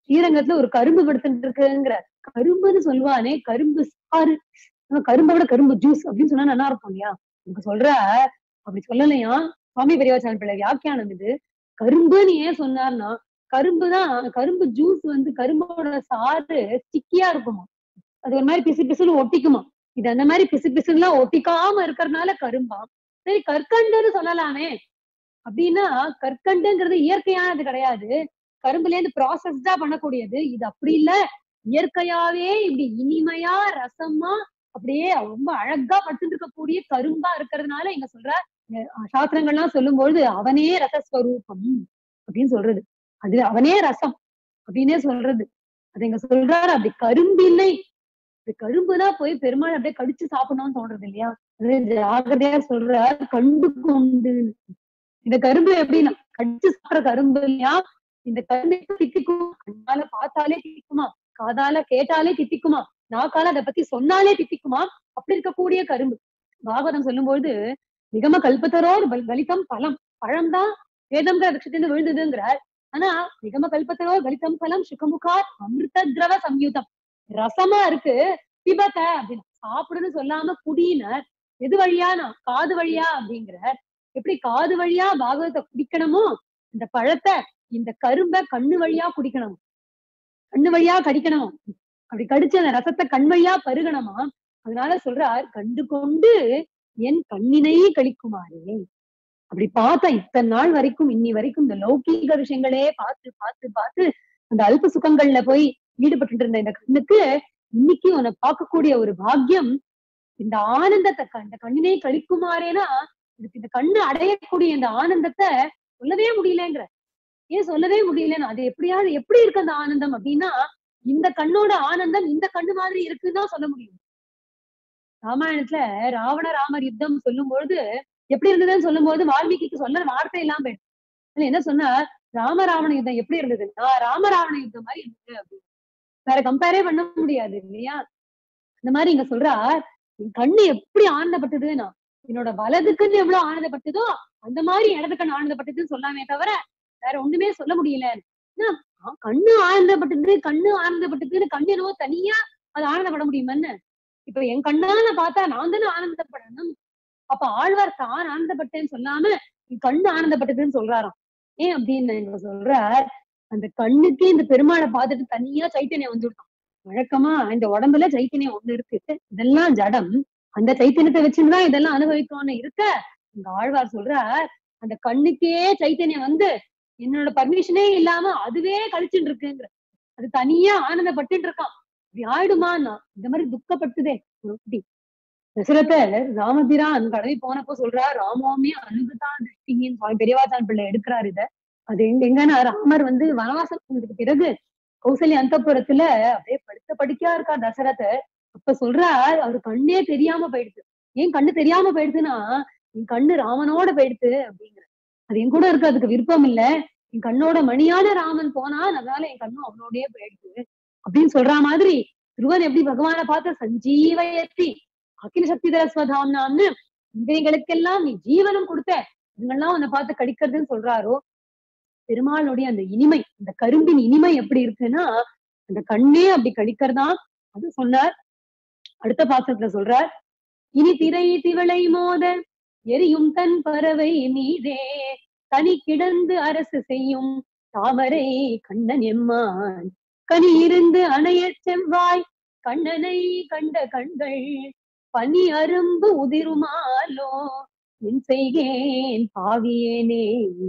ஸ்ரீரங்கத்துல ஒரு கரும்பு படுத்துட்டு இருக்குங்கிற கரும்புன்னு சொல்லுவானே கரும்பு சாறு ஆனா கரும்பை விட கரும்பு ஜூஸ் அப்படின்னு சொன்னா நல்லா இருக்கும் இல்லையா இங்க சொல்ற அப்படி சொல்லலையா சுவாமி பெரியவாச்சான் பிள்ளை வியாக்கியானம் இது கரும்புன்னு ஏன் சொன்னார்னா கரும்பு தான் கரும்பு ஜூஸ் வந்து கரும்போட சாறு ஸ்டிக்கியா இருக்குமா அது ஒரு மாதிரி பிசு பிசுன்னு ஒட்டிக்குமா இது அந்த மாதிரி பிசு பிசுலாம் ஒட்டிக்காம இருக்கறதுனால கரும்பா சரி கற்கண்டுன்னு சொல்லலாமே அப்படின்னா கற்கண்டுங்கிறது இயற்கையானது கிடையாது கரும்புல இருந்து ப்ராசஸ்டா பண்ணக்கூடியது இது அப்படி இல்ல இயற்கையாவே இப்படி இனிமையா ரசமா அப்படியே ரொம்ப அழகா படுத்துட்டு இருக்கக்கூடிய கரும்பா இருக்கிறதுனால இங்க சொல்ற அஹ் சாஸ்திரங்கள்லாம் சொல்லும்பொழுது அவனே ரசஸ்வரூபம் அப்படின்னு சொல்றது அது அவனே ரசம் அப்படின்னே சொல்றது அது இங்க சொல்றாரு அப்படி கரும்பினை இந்த கரும்புதான் போய் பெருமாள் அப்படியே கடிச்சு சாப்பிடணும்னு தோன்றது இல்லையா அது ஜாகிரதையா சொல்ற கண்டு கொண்டு இந்த கரும்பு எப்படின்னா கடிச்சு சாப்பிடுற கரும்பு இல்லையா இந்த கரும்பு எப்ப தித்திக்கும் கண்ணால பார்த்தாலே தித்திக்குமா காதால கேட்டாலே தித்திக்குமா நாக்கால அதை பத்தி சொன்னாலே தித்திக்குமா அப்படி இருக்கக்கூடிய கரும்பு பாகவதம் சொல்லும்போது நிகம கல்பத்தரோர் பல்- பலிதம் பழம் பழம்தான் வேதம்ங்கிற விஷயத்திலிருந்து விழுந்ததுங்கிறார் ஆனா நிகம கல்பத்தரோர் பலிதம் பழம் சுகமுகா அமிர்த திரவ சம்யுதம் ரசமா இருக்கு பிபத அப்படின்னு சாப்பிடுன்னு சொல்லாம குடியினர் எது வழியானா காது வழியா அப்படிங்கிற எப்படி காது வழியா பாகவதத்தை குடிக்கணுமோ இந்த பழத்தை இந்த கரும்பை கண்ணு வழியா குடிக்கணும் கண்ணு வழியா கடிக்கணும் அப்படி கடிச்சு அந்த ரசத்தை கண் வழியா பருகணுமா அதனால சொல்றார் கண்டு கொண்டு என் கண்ணினை கழிக்குமாறே அப்படி பார்த்தா இத்தனை நாள் வரைக்கும் இன்னி வரைக்கும் இந்த லௌகீக விஷயங்களே பார்த்து பார்த்து பார்த்து அந்த அல்ப சுகங்கள்ல போய் ஈடுபட்டு இருந்த இந்த கண்ணுக்கு இன்னைக்கு உன்னை பார்க்கக்கூடிய ஒரு பாக்கியம் இந்த ஆனந்தத்தை க- இந்த கண்ணினை கழிக்குமாறேனா இதுக்கு இந்த கண்ணு அடையக்கூடிய இந்த ஆனந்தத்தை சொல்லவே முடியலங்கிற ஏன் சொல்லவே முடியலன்னா அது எப்படியாவது எப்படி இருக்கு அந்த ஆனந்தம் அப்படின்னா இந்த கண்ணோட ஆனந்தம் இந்த கண்ணு மாதிரி இருக்குன்னு தான் சொல்ல முடியும் ராமாயணத்துல ராவண ராமர் யுத்தம் சொல்லும் பொழுது எப்படி இருந்ததுன்னு சொல்லும் போது வால்மீகிக்கு சொல்ல வார்த்தை இல்லாம போயிடுச்சு அதுல என்ன சொன்னார் ராமராவண யுத்தம் எப்படி இருந்ததுன்னா ராமராவண யுத்தம் மாதிரி இருந்தது அப்படின்னு வேற கம்பேரே பண்ண முடியாது இல்லையா இந்த மாதிரி இங்க சொல்றார் என் கண்ணு எப்படி ஆனந்தப்பட்டதுன்னா என்னோட வலதுக்குன்னு எவ்வளவு ஆனந்தப்பட்டதோ அந்த மாதிரி இடது கண்ணு ஆனந்தப்பட்டதுன்னு சொல்லாமே தவிர வேற ஒண்ணுமே சொல்ல முடியல ஏன்னா, ஆ, கண்ணு ஆனந்தப்பட்டது கண்ணு ஆனந்தப்பட்டதுன்னு கண்ணு என்னவோ தனியா அது ஆனந்தப்பட முடியுமான்னு இப்ப என் கண்ணால பார்த்தா நான் தானே ஆனந்தப்படணும் அப்ப ஆழ்வார் தான் ஆனந்தப்பட்டேன்னு சொல்லாம என் கண்ணு ஆனந்தப்பட்டதுன்னு சொல்றாராம் ஏன் அப்படின்னு இங்க சொல்றார் அந்த கண்ணுக்கே இந்த பெருமாளை பார்த்துட்டு தனியா சைத்தன்யம் வந்துருக்கான் வழக்கமா இந்த உடம்புல சைத்தன்யம் ஒண்ணு இருக்கு இதெல்லாம் ஜடம் அந்த சைத்தன்யத்தை வச்சுதான் இதெல்லாம் அனுபவிக்கணும்னு இருக்க இந்த ஆழ்வார் சொல்றார் அந்த கண்ணுக்கே சைத்தன்யம் வந்து என்னோட பர்மிஷனே இல்லாம அதுவே கழிச்சுட்டு இருக்குங்கிற அது தனியா ஆனந்தப்பட்டு இருக்கான் இப்படி ஆயிடுமான்னா இந்த மாதிரி துக்கப்பட்டுதே ஒரு குட்டி தசரதர் ராமபிரான் கடமை போனப்போ சொல்றா ராமோமே அனுகுதான் திருஷ்டின்னு சுவாமி பெரியவாச்சான் பிள்ளை எடுக்கிறாரு இத அது எங்க எங்கன்னா ராமர் வந்து வனவாசம் போனதுக்கு பிறகு கௌசல்யா அந்தப்புறத்துல அப்படியே படுத்த படிக்கா இருக்கா தசரதர் அப்ப சொல்றார் அவர் கண்ணே தெரியாம போயிடுது ஏன் கண்ணு தெரியாம போயிடுதுன்னா என் கண்ணு ராமனோட போயிடுது அப்படிங்கிற அது என் கூட இருக்க அதுக்கு விருப்பம் இல்ல என் கண்ணோட மணியான ராமன் போனா அதனால என் கண்ணும் அவனோடயே போயிடுது அப்படின்னு சொல்ற மாதிரி துருவன் எப்படி பகவானை பார்த்து சஞ்சீவயத்தி அகில சக்தி தரஸ்வதாம்னான்னு இந்திரியங்களுக்கெல்லாம் நீ ஜீவனம் கொடுத்த இவங்கெல்லாம் உன்னை பார்த்து கடிக்கிறதுன்னு சொல்றாரோ பெருமாளுடைய அந்த இனிமை அந்த கரும்பின் இனிமை எப்படி இருக்குன்னா அந்த கண்ணே அப்படி கடிக்கிறதா அது சொன்னார் அடுத்த பாசத்துல சொல்றார் இனி திரை திவளை மோத எரியும் தன் பறவை மீதே தனி கிடந்து அரசு செய்யும் தாமரை கண்ணன் எம்மான் கனி இருந்து அணையச் செவ்வாய் கண்ணனை கண்ட கண்கள் பனி அரும்பு உதிருமாலோ என் செய்கேன் பாவியேனே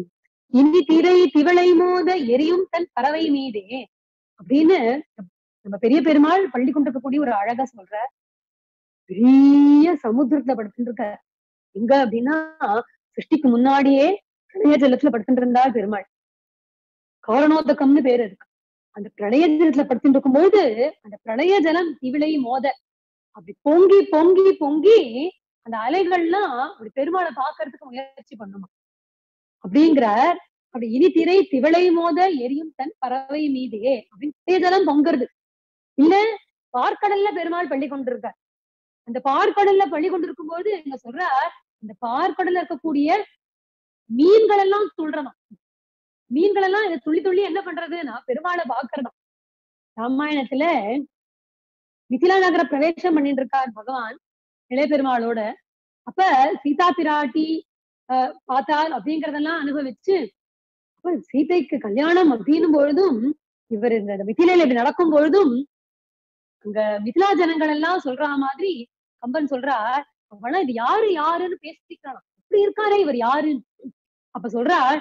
இனி திரை திவளை மோத எரியும் தன் பறவை மீதே அப்படின்னு நம்ம பெரிய பெருமாள் பள்ளி கொண்டிருக்கக்கூடிய ஒரு அழகா சொல்ற பெரிய சமுத்திரத்துல படுத்துட்டு இருக்க எங்க அப்படின்னா சிருஷ்டிக்கு முன்னாடியே பிரளய ஜலத்துல படுத்துட்டு இருந்தார் பெருமாள் காரணோதகம்னு பேர் இருக்கு அந்த பிரளய ஜலத்துல படுத்துட்டு இருக்கும்போது அந்த பிரளய ஜலம் திவிளை மோத அப்படி பொங்கி பொங்கி பொங்கி அந்த அலைகள்லாம் அப்படி பெருமாளை பாக்குறதுக்கு முயற்சி பண்ணுமா அப்படிங்கிறார் அப்படி இனி திரை திவளை மோத எரியும் தன் பறவை மீதே அப்படின்னு ஜலம் பொங்குறது இல்ல பார்க்கடல்ல பெருமாள் பள்ளி கொண்டிருக்கார் அந்த பார்க்கடல்ல பள்ளி கொண்டிருக்கும் போது இங்க சொல்றார் இந்த பார்க்கடல்ல இருக்கக்கூடிய மீன்கள் எல்லாம் துள்றதாம் மீன்கள் எல்லாம் இதை துள்ளி துள்ளி என்ன பண்றதுன்னா பெருமாளை பாக்குறதாம் ராமாயணத்துல மிथिला நகர பிரவேசம் பண்ணிட்டு இருக்கார் பகவான் இளைய பெருமாளோட அப்ப சீதா பிராட்டி அஹ், பார்த்தால் அப்படிங்கறதெல்லாம் அனுபவிச்சு அப்ப சீதைக்கு கல்யாணம் அப்படின்னும் பொழுதும் இவர் இந்த மிथिலையில இப்படி நடக்கும் பொழுதும் அங்க மிथिला ஜனங்கள் எல்லாம் சொல்ற மாதிரி கம்பன் சொல்றார் அவனா இது யாரு யாருன்னு பேசிக்கிறான் இப்படி இருக்காரே இவர் யாருன்னு அப்ப சொல்றார்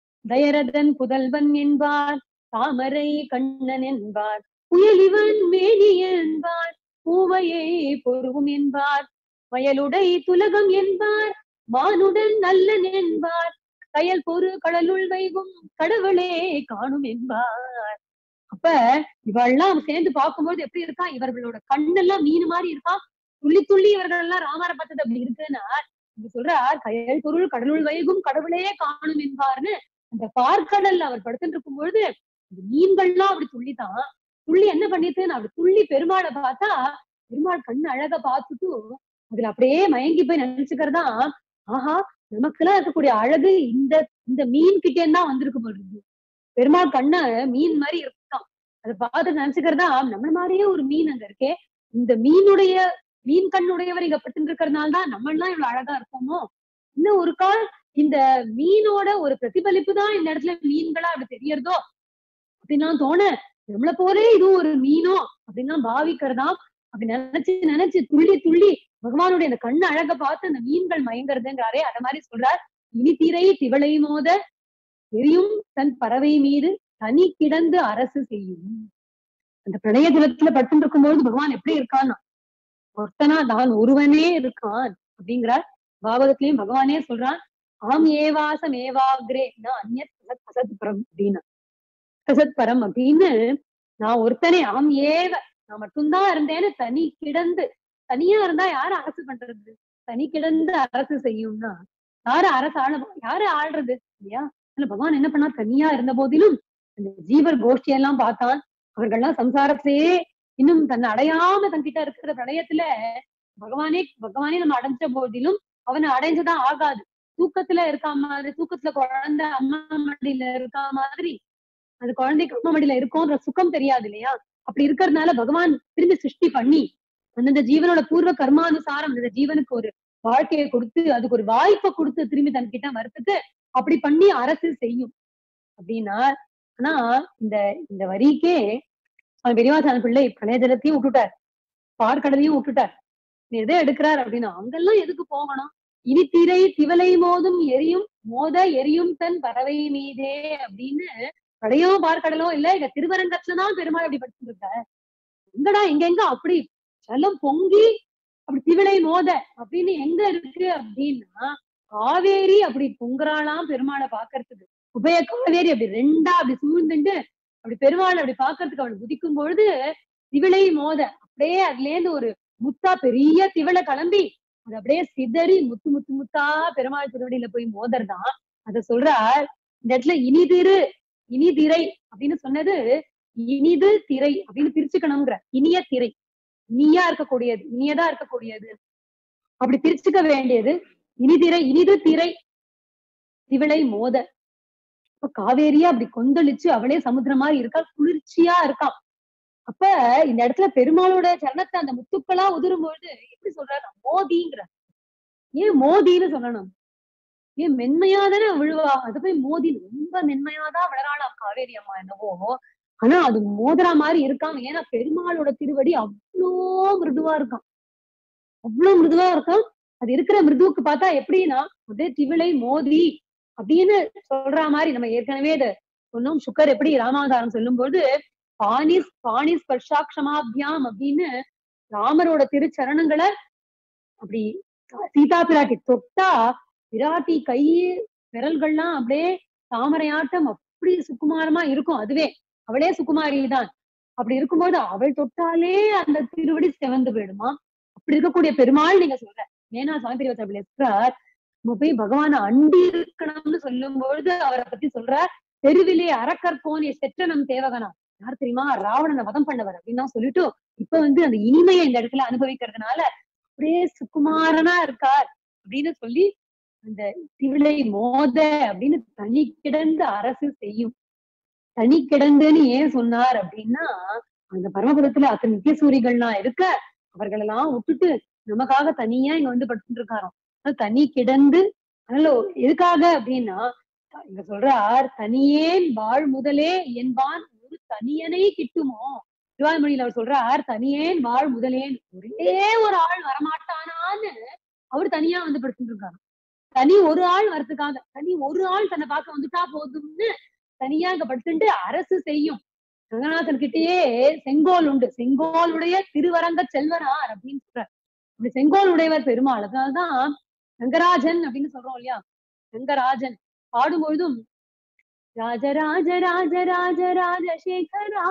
தயரதன் புதல்வன் என்பார் தாமரை கண்ணன் என்பார் புயலிவன் மேனி என்பார் பூவையை பொருவும் என்பார் வயலுடை துலகம் என்பார் மானுடன் நல்லன் என்பார் கயல் பொறு கடலுள் வைகும் கடவுளே காணும் என்பார் அப்ப இவெல்லாம் சேர்ந்து பார்க்கும்போது எப்படி இருக்கா இவர்களோட கண்ணெல்லாம் மீன் மாதிரி இருக்கா துள்ளி துள்ளி இவர்கள் எல்லாம் ராமர பார்த்தது அப்படி இருக்குன்னா இங்க சொல்றார் கயல் பொருள் கடலுள் வைகும் கடவுளே காணும் என்பார்னு அந்த பார்க்கடல்ல அவர் படுத்துட்டு இருக்கும் பொழுது இந்த மீன்கள்லாம் அப்படி துள்ளிதான் துள்ளி என்ன பண்ணிட்டுன்னு அப்படி துள்ளி பெருமாளை பார்த்தா பெருமாள் கண்ணு அழகா பார்த்துட்டு அதுல அப்படியே மயங்கி போய் நினைச்சுக்கிறதா ஆஹா நமக்கெல்லாம் இருக்கக்கூடிய அழகு இந்த இந்த மீன் கிட்டே தான் வந்திருக்கு போல இருக்கு பெருமாள் கண்ண மீன் மாதிரி இருக்கான் அதை பார்த்து நினைச்சுக்கிறதா நம்மள மாதிரியே ஒரு மீன் அங்க இருக்கே இந்த மீனுடைய மீன் கண்ணுடையவர் இங்க பட்டு இருக்கிறதுனால தான் நம்ம எல்லாம் இவ்வளவு அழகா இருக்கோமோ இன்னும் ஒரு கால் இந்த மீனோட ஒரு பிரதிபலிப்பு தான் இந்த இடத்துல மீன்களா அப்படி தெரியறதோ அப்படின்னா தோண நம்மள போலே இதுவும் ஒரு மீனோ அப்படின்னா பாவிக்கிறதா அப்படி நினைச்சு நினைச்சு துள்ளி துள்ளி பகவானுடைய அந்த கண்ணு அழக பார்த்து அந்த மீன்கள் மயங்குறதுங்கிறாரே அத மாதிரி சொல்றார் இனி திரை திவளை மோத எரியும் தன் பறவை மீது தனி கிடந்து அரசு செய்யும் அந்த பிரணய ஜலத்துல பட்டு இருக்கும்போது பகவான் எப்படி இருக்கான்னா ஒருத்தனா தான் ஒருவனே இருக்கான் அப்படிங்கிறார் பாகவதத்திலயும் பகவானே சொல்றான் ஆம் ஏவாசம் ஏவாகிரே நான் அந்நியத் அசத் அசத் பரம் அப்படின்னா அசத் பரம் அப்படின்னு நான் ஒருத்தனே ஆம் ஏவ நான் மட்டும்தான் இருந்தேன்னு தனி கிடந்து தனியா இருந்தா யாரு அரசு பண்றது தனி கிடந்து அரசு செய்யும்னா யாரு அரசு ஆள யாரு ஆள்றது இல்லையா அதுல பகவான் என்ன பண்ணா தனியா இருந்த போதிலும் அந்த ஜீவர் கோஷ்டி எல்லாம் பார்த்தான் அவர்கள்லாம் சம்சாரத்தையே இன்னும் தன்னை அடையாம தன்கிட்ட இருக்கிற பிரளயத்துல பகவானே பகவானே நம்ம அடைஞ்ச போதிலும் அவனை அடைஞ்சுதான் ஆகாது தூக்கத்துல இருக்கா மாதிரி தூக்கத்துல குழந்தை அம்மா மடியில இருக்கா மாதிரி அது குழந்தைக்கு அம்மா மடியில இருக்கும்ன்ற சுகம் தெரியாது இல்லையா அப்படி இருக்கிறதுனால பகவான் திரும்பி சிருஷ்டி பண்ணி அந்தந்த ஜீவனோட பூர்வ கர்மானுசாரம் அந்த ஜீவனுக்கு ஒரு வாழ்க்கையை கொடுத்து அதுக்கு ஒரு வாய்ப்பை கொடுத்து திரும்பி தன்கிட்ட வரத்துக்கு அப்படி பண்ணி அரசு செய்யும் அப்படின்னா ஆனா இந்த இந்த வரிக்கே சுவாமி பெரியவாசான பிள்ளை பழைய ஜலத்தையும் விட்டுட்டார் பார்க்கடலையும் விட்டுட்டார் நீ எதை எடுக்கிறார் அப்படின்னா அங்கெல்லாம் எதுக்கு போகணும் இனி திரை திவலை மோதும் எரியும் மோத எரியும் தன் பறவை மீதே அப்படின்னு கடையோ பார்க்கடலோ இல்ல இங்க திருவரங்கத்துலதான் பெருமாள் அப்படி படிச்சுட்டு இருக்க எங்கடா எங்கெங்க அப்படி ஜலம் பொங்கி அப்படி திவலை மோத அப்படின்னு எங்க இருக்கு அப்படின்னா காவேரி அப்படி பொங்குறாளாம் பெருமாளை பாக்குறதுக்கு உபய காவேரி அப்படி ரெண்டா அப்படி சூழ்ந்துட்டு அப்படி பெருமாள் அப்படி பாக்குறதுக்கு அவள் குதிக்கும் பொழுது திவலை மோத அப்படியே அதுல இருந்து ஒரு முத்தா பெரிய திவலை கிளம்பி அது அப்படியே சிதறி முத்து முத்து முத்தா பெருமாள் திருவடியில போய் மோதர்தான் அத சொல்றார் இந்த இடத்துல இனிதிரு இனி திரை அப்படின்னு சொன்னது இனிது திரை அப்படின்னு பிரிச்சுக்கணுங்கிற இனிய திரை இனியா இருக்கக்கூடியது இனியதா இருக்கக்கூடியது அப்படி பிரிச்சுக்க வேண்டியது இனிதிரை இனிது திரை திவளை மோத இப்ப காவேரியா அப்படி கொந்தளிச்சு அவளே சமுத்திரம் மாதிரி இருக்கா குளிர்ச்சியா இருக்கான் அப்ப இந்த இடத்துல பெருமாளோட சரணத்தை அந்த முத்துக்களா உதிரும் பொழுது எப்படி சொல்றாரு மோதிங்கிற ஏன் மோதின்னு சொல்லணும் ஏன் மென்மையா தானே விழுவா அது போய் மோதி ரொம்ப மென்மையாதான் விழறாளாம் காவேரி அம்மா என்னவோ ஆனா அது மோதிரா மாதிரி இருக்காம ஏன்னா பெருமாளோட திருவடி அவ்வளோ மிருதுவா இருக்கான் அவ்வளவு மிருதுவா இருக்கும் அது இருக்கிற மிருதுவுக்கு பார்த்தா எப்படின்னா அதே திவிளை மோதி அப்படின்னு சொல்ற மாதிரி நம்ம ஏற்கனவே இதை சொன்னோம் சுக்கர் எப்படி ராமாவதாரம் சொல்லும்போது பாணிஸ் பாணிஸ் ஸ்பர்ஷாட்சமாபியாம் அப்படின்னு ராமரோட திருச்சரணங்களை அப்படி சீதா பிராட்டி தொட்டா பிராட்டி கை விரல்கள்லாம் அப்படியே தாமரையாட்டம் அப்படி சுக்குமாரமா இருக்கும் அதுவே அவளே சுகுமாரி தான் அப்படி இருக்கும்போது அவள் தொட்டாலே அந்த திருவடி செவந்து போயிடுமா அப்படி இருக்கக்கூடிய பெருமாள் நீங்க சொல்ற ஏன்னா சுவாமி பெரியவச்சா எஸ்கிறார் நம்ம போய் பகவான அண்டி இருக்கணும்னு சொல்லும் பொழுது அவரை பத்தி சொல்ற தெருவிலே அரக்கற்போனிய செற்றனம் தேவகனா யார் தெரியுமா ராவணனை வதம் பண்ணவர் அப்படின்னு சொல்லிட்டு இப்ப வந்து அந்த இனிமையை இந்த இடத்துல அனுபவிக்கிறதுனால அப்படியே சுகுமாரனா இருக்கார் அப்படின்னு சொல்லி அந்த திவிளை மோத அப்படின்னு தனி கிடந்து அரசு செய்யும் தனி கிடந்துன்னு ஏன் சொன்னார் அப்படின்னா அந்த பரமபதத்துல அத்தனை நித்திய சூரிகள்லாம் இருக்க அவர்களெல்லாம் விட்டுட்டு நமக்காக தனியா இங்க வந்து படுத்துட்டு இருக்காராம் அதாவது தனி கிடந்து அதனால எதுக்காக அப்படின்னா இங்க சொல்றார் தனியேன் வாழ் முதலே என்பான் ஒரு தனியனை கிட்டுமோ திருவாய்மொழியில அவர் சொல்றார் தனியேன் வாழ் முதலேன் ஒரே ஒரு ஆள் வரமாட்டானான்னு அவர் தனியா வந்து படுத்துட்டு இருக்காரு தனி ஒரு ஆள் வரதுக்காக தனி ஒரு ஆள் தன்னை பார்க்க வந்துட்டா போதும்னு தனியா இங்க படுத்துட்டு அரசு செய்யும் ரங்கநாதன் கிட்டயே செங்கோல் உண்டு செங்கோலுடைய திருவரங்க செல்வனார் அப்படின்னு சொல்றார் இப்படி செங்கோல் உடையவர் பெருமாள் அதனாலதான் ரங்கராஜன் அப்படின்னு சொல்றோம் இல்லையா ரங்கராஜன் பாடும்பொழுதும் ராஜராஜ ராஜ ராஜ ராஜசேகரா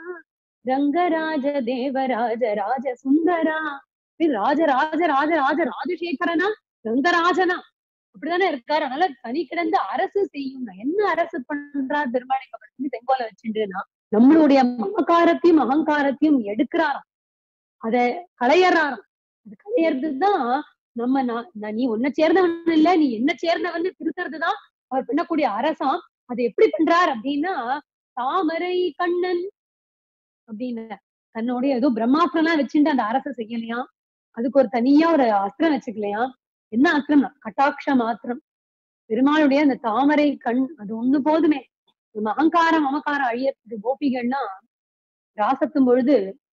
ரங்கராஜ தேவராஜ ராஜ சுந்தரா இது ராஜ ராஜ ராஜ ராஜ ராஜசேகரனா ரங்கராஜனா அப்படிதானே இருக்காரு அதனால தனி கிடந்து அரசு செய்யுங்க என்ன அரசு பண்றார் பெருமாளை படுத்தி செங்கோலை வச்சுட்டுனா நம்மளுடைய மமக்காரத்தையும் அகங்காரத்தையும் எடுக்கிறாராம் அத களையறாராம் அது களையறதுதான் நம்ம நான் நான் நீ உன்னை சேர்ந்தவன் இல்ல நீ என்ன சேர்ந்தவன் திருத்துறதுதான் அவர் பண்ணக்கூடிய அரசாம் அது எப்படி பண்றார் அப்படின்னா தாமரை கண்ணன் அப்படின்னு தன்னுடைய ஏதோ பிரம்மாஸ்திரம் வச்சுட்டு அந்த அரசை செய்யலையா அதுக்கு ஒரு தனியா ஒரு அஸ்திரம் வச்சுக்கலையா என்ன அஸ்திரம்னா கட்டாட்ச மாத்திரம் பெருமாளுடைய அந்த தாமரை கண் அது ஒண்ணு போதுமே நம்ம அகங்காரம் மமக்காரம் அழியறதுக்கு கோபிகள்னா ராசத்தும் பொழுது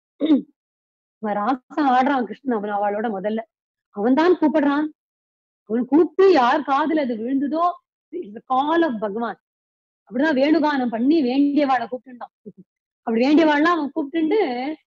அவன் ராசம் ஆடுறான் கிருஷ்ணன் அவன் அவளோட முதல்ல அவன் தான் கூப்பிடுறான் அவன் கூப்பிட்டு யார் காதுல அது விழுந்ததோ கால் ஆஃப் பகவான் அப்படிதான் வேணுகானம் பண்ணி வேண்டியவாளை கூப்பிட்டுட்டான் அப்படி வேண்டியவாள்லாம் அவன் கூப்பிட்டு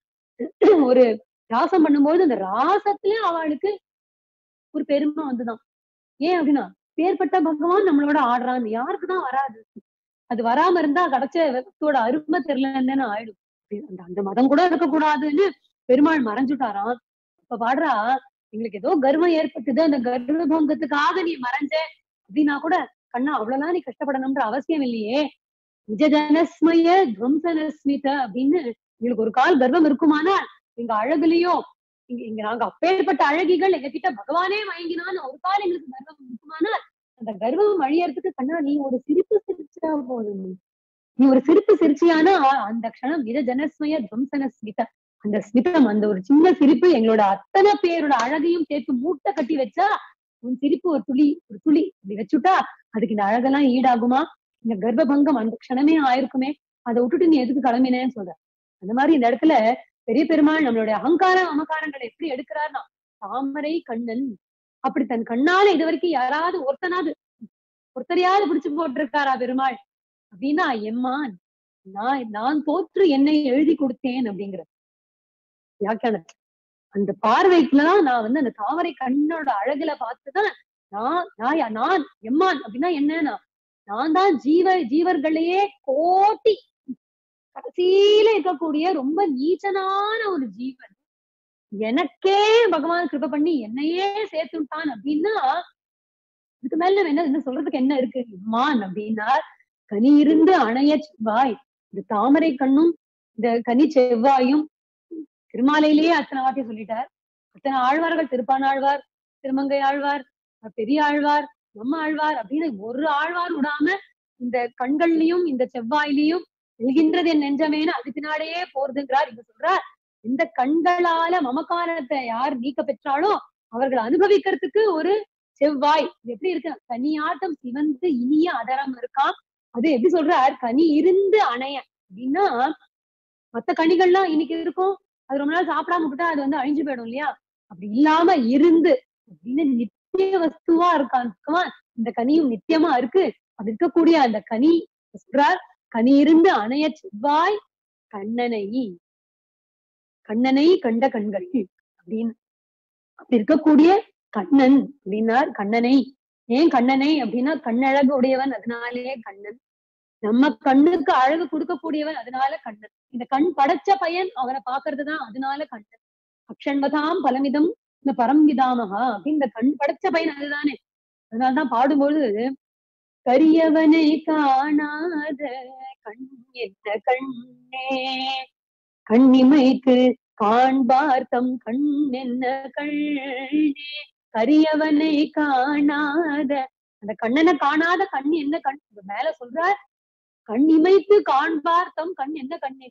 ஒரு ராசம் பண்ணும்போது அந்த ராசத்துல அவளுக்கு ஒரு பெருமை வந்துதான் ஏன் அப்படின்னா பேர்பட்ட பகவான் நம்மளோட ஆடுறான் யாருக்குதான் வராது அது வராம இருந்தா கிடைச்ச வஸ்துவோட அருமை தெரியலன்னு ஆயிடும் அந்த அந்த மதம் கூட இருக்கக்கூடாதுன்னு பெருமாள் மறைஞ்சுட்டாராம் இப்ப பாடுறா எங்களுக்கு ஏதோ கர்வம் ஏற்பட்டது அந்த கர்வபங்கத்துக்காக நீ மறைஞ்ச அப்படின்னா கூட கண்ணா அவ்வளவுதான் நீ கஷ்டப்படணும்ன்ற அவசியம் இல்லையே நிஜ ஜனஸ்மய துவம்சனஸ்மித அப்படின்னு எங்களுக்கு ஒரு கால் கர்வம் இருக்குமானா எங்க அழகுலயோ இங்க இங்க நாங்க அப்பேற்பட்ட அழகிகள் எங்க கிட்ட பகவானே மயங்கினான்னு ஒரு கால் எங்களுக்கு கர்வம் இருக்குமானால் அந்த கர்வம் அழியறதுக்கு கண்ணா நீ ஒரு சிரிப்பு சிரிச்சா போதும் நீ ஒரு சிரிப்பு சிரிச்சியானா அந்த க்ஷணம் நிஜ ஜனஸ்மய துவம்சன ஸ்மித அந்த ஸ்மிதம் அந்த ஒரு சின்ன சிரிப்பு எங்களோட அத்தனை பேரோட அழகையும் சேர்த்து மூட்டை கட்டி வச்சா உன் சிரிப்பு ஒரு துளி ஒரு துளி இப்படி வச்சுட்டா அதுக்கு இந்த அழகெல்லாம் ஈடாகுமா இந்த கர்ப்பபங்கம் அந்த க்ஷணமே ஆயிருக்குமே அதை விட்டுட்டு நீ எதுக்கு கிளம்பினேன்னு சொல்ற அந்த மாதிரி இந்த இடத்துல பெரிய பெருமாள் நம்மளுடைய அகங்கார அமகாரங்களை எப்படி எடுக்கிறார்னா தாமரை கண்ணன் அப்படி தன் கண்ணால இது வரைக்கும் யாராவது ஒருத்தனாவது ஒருத்தரையாவது பிடிச்சு போட்டிருக்காரா பெருமாள் அப்படின்னா எம்மான் நான் நான் தோற்று என்னை எழுதி கொடுத்தேன் அப்படிங்கிற வியாக்கியானத்துல அந்த பார்வைக்குலதான் நான் வந்து அந்த தாமரை கண்ணோட அழகுல பார்த்துதான் நான் நான் யா- நான் எம்மான் அப்படின்னா என்னன்னா நான் தான் ஜீவ ஜீவர்களையே கோட்டி கடைசியில இருக்கக்கூடிய ரொம்ப நீச்சனான ஒரு ஜீவன் எனக்கே பகவான் கிருப பண்ணி என்னையே சேர்த்துட்டான் அப்படின்னா இதுக்கு மேல நம்ம என்ன என்ன சொல்றதுக்கு என்ன இருக்கு மான் அப்படின்னா கனி இருந்து அணைய செவ்வாய் இந்த தாமரை கண்ணும் இந்த கனி செவ்வாயும் திருமாலையிலேயே அத்தனை வாட்டி சொல்லிட்டார் அத்தனை ஆழ்வார்கள் திருப்பானாழ்வார் திருமங்கை ஆழ்வார் பெரிய ஆழ்வார் நம்ம ஆழ்வார் அப்படின்னு ஒரு ஆழ்வார் விடாம இந்த கண்கள்லயும் இந்த செவ்வாயிலையும் எழுகின்றது என் நெஞ்சமேனு அது பின்னாடியே போறதுங்கிறார் இங்க சொல்றார் இந்த கண்களால மமக்காரத்தை யார் நீக்க பெற்றாலோ அவர்கள் அனுபவிக்கிறதுக்கு ஒரு செவ்வாய் இது எப்படி இருக்கு கனியாட்டம் சிவந்து இனிய அதரம் இருக்கான் அது எப்படி சொல்றார் கனி இருந்து அணைய அப்படின்னா மத்த கனிகள்லாம் இன்னைக்கு இருக்கும் அது ரொம்ப நாள் சாப்பிடாம விட்டா அது வந்து அழிஞ்சு போயிடும் இல்லையா அப்படி இல்லாம இருந்து அப்படின்னு நித்திய வஸ்துவா இருக்கான் பகவான் இந்த கனியும் நித்தியமா இருக்கு அது இருக்கக்கூடிய அந்த கனி சொல்றார் கனி இருந்து அணைய செவ்வாய் கண்ணனை கண்ணனை கண்ட கண்கள் அப்படின்னு அப்படி இருக்கக்கூடிய கண்ணன் அப்படின்னார் கண்ணனை ஏன் கண்ணனை அப்படின்னா கண்ணழகு உடையவன் அதனாலேயே கண்ணன் நம்ம கண்ணுக்கு அழகு கொடுக்கக்கூடியவன் அதனால கண்ணன் இந்த கண் படைச்ச பையன் அவனை பாக்குறதுதான் அதனால கண்ணன் அக்ஷண்வதாம் பலமிதம் இந்த பரம்விதாமகா அப்படின்னு இந்த கண் படைச்ச பையன் அதுதானே அதனாலதான் பாடும்பொழுது கரியவனை காணாத கண் என்ன கண்ணே கண்ணிமைக்கு காண்பார்த்தம் கண் என்ன கண்ணே கரியவனை காணாத அந்த கண்ணனை காணாத கண் என்ன கண் இங்க மேல சொல்றார் கண் இமைத்து காண்பார் தம் கண் என்ன கண்ணே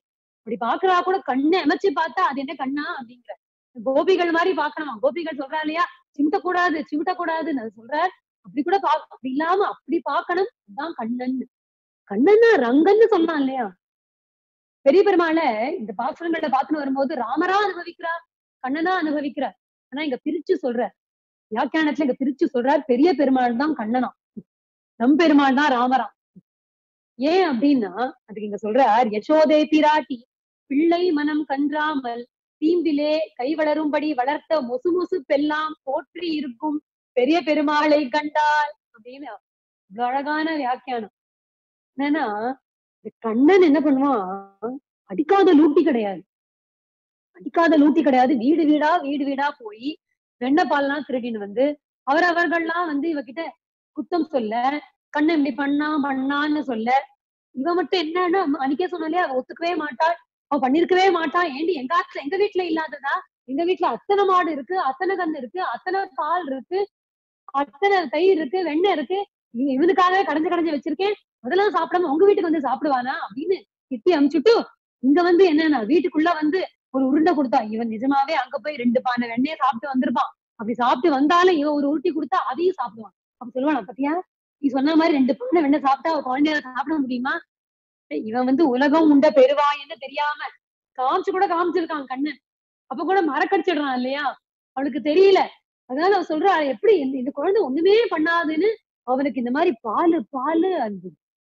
அப்படி பாக்குறா கூட கண்ணை அமைச்சு பார்த்தா அது என்ன கண்ணா அப்படிங்கிற கோபிகள் மாதிரி பாக்கணுமா கோபிகள் சொல்றா இல்லையா சிமிட்டக்கூடாது சிமிட்டக்கூடாதுன்னு அது சொல்றார் அப்படி கூட பா அப்படி இல்லாம அப்படி பாக்கணும் அதுதான் கண்ணன் கண்ணன்னா ரங்கன்னு சொன்னான் இல்லையா பெரிய பெருமாள இந்த பாசுரங்கள்ல பாத்துன்னு வரும்போது ராமரா அனுபவிக்கிறார் கண்ணனா அனுபவிக்கிறார் ஆனா இங்க பிரிச்சு சொல்றார் வியாக்கியானத்துல இங்க பிரிச்சு சொல்றார் பெரிய பெருமாள் தான் கண்ணனா நம் பெருமாள் தான் ராமராம் ஏன் அப்படின்னா அதுக்கு இங்க சொல்றார் யசோதே பிராட்டி பிள்ளை மனம் கன்றாமல் தீம்பிலே கை வளரும்படி வளர்த்த மொசு மொசு பெல்லாம் போற்றி இருக்கும் பெரிய பெருமாளை கண்டால் அப்படின்னு இவ்வளவு அழகான வியாக்கியானம் என்னன்னா இந்த கண்ணன் என்ன பண்ணுவான் அடிக்காத லூட்டி கிடையாது அடிக்காத லூட்டி கிடையாது வீடு வீடா வீடு வீடா போய் வெண்ணப்பால்லாம் திருடின்னு வந்து அவரவர்கள்லாம் வந்து இவகிட்ட குத்தம் சொல்ல கண்ணன் இப்படி பண்ணா பண்ணான்னு சொல்ல இவ மட்டும் என்னன்னா அன்னைக்கே சொன்னாலே அவ ஒத்துக்கவே மாட்டாள் அவ பண்ணிருக்கவே மாட்டான் ஏண்டி எங்க ஆத்துல எங்க வீட்டுல இல்லாததா எங்க வீட்டுல அத்தனை மாடு இருக்கு அத்தனை கண்ணு இருக்கு அத்தனை பால் இருக்கு அத்தனை தயிர் இருக்கு வெண்ணெய் இருக்கு இவ- இவனுக்காகவே கடைஞ்சு கடைஞ்சு வச்சிருக்கேன் அதெல்லாம் சாப்பிடாம உங்க வீட்டுக்கு வந்து சாப்பிடுவானா அப்படின்னு திட்டி அமுச்சுட்டு இங்க வந்து என்னன்னா வீட்டுக்குள்ள வந்து ஒரு உருண்டை கொடுத்தா இவன் நிஜமாவே அங்க போய் ரெண்டு பானை வெண்ணெய சாப்பிட்டு வந்திருப்பான் அப்படி சாப்பிட்டு வந்தாலும் இவன் ஒரு உருட்டி கொடுத்தா அதையும் சாப்பிடுவான் அப்ப சொல்லுவானா பாத்தியா நீ சொன்ன மாதிரி ரெண்டு பானை வெண்ணெய் சாப்பிட்டா அவ குழந்தைய சாப்பிட முடியுமா ஏய், இவன் வந்து உலகம் உண்ட பெருவாயின்னு தெரியாம காமிச்சு கூட காமிச்சிருக்கான் கண்ணன் அப்ப கூட மறக்கடிச்சிடுறான் இல்லையா அவளுக்கு தெரியல அதனால அவ சொல்றா எப்படி இந்த இந்த குழந்தை ஒண்ணுமே பண்ணாதுன்னு அவனுக்கு இந்த மாதிரி பாலு பாலு அந்த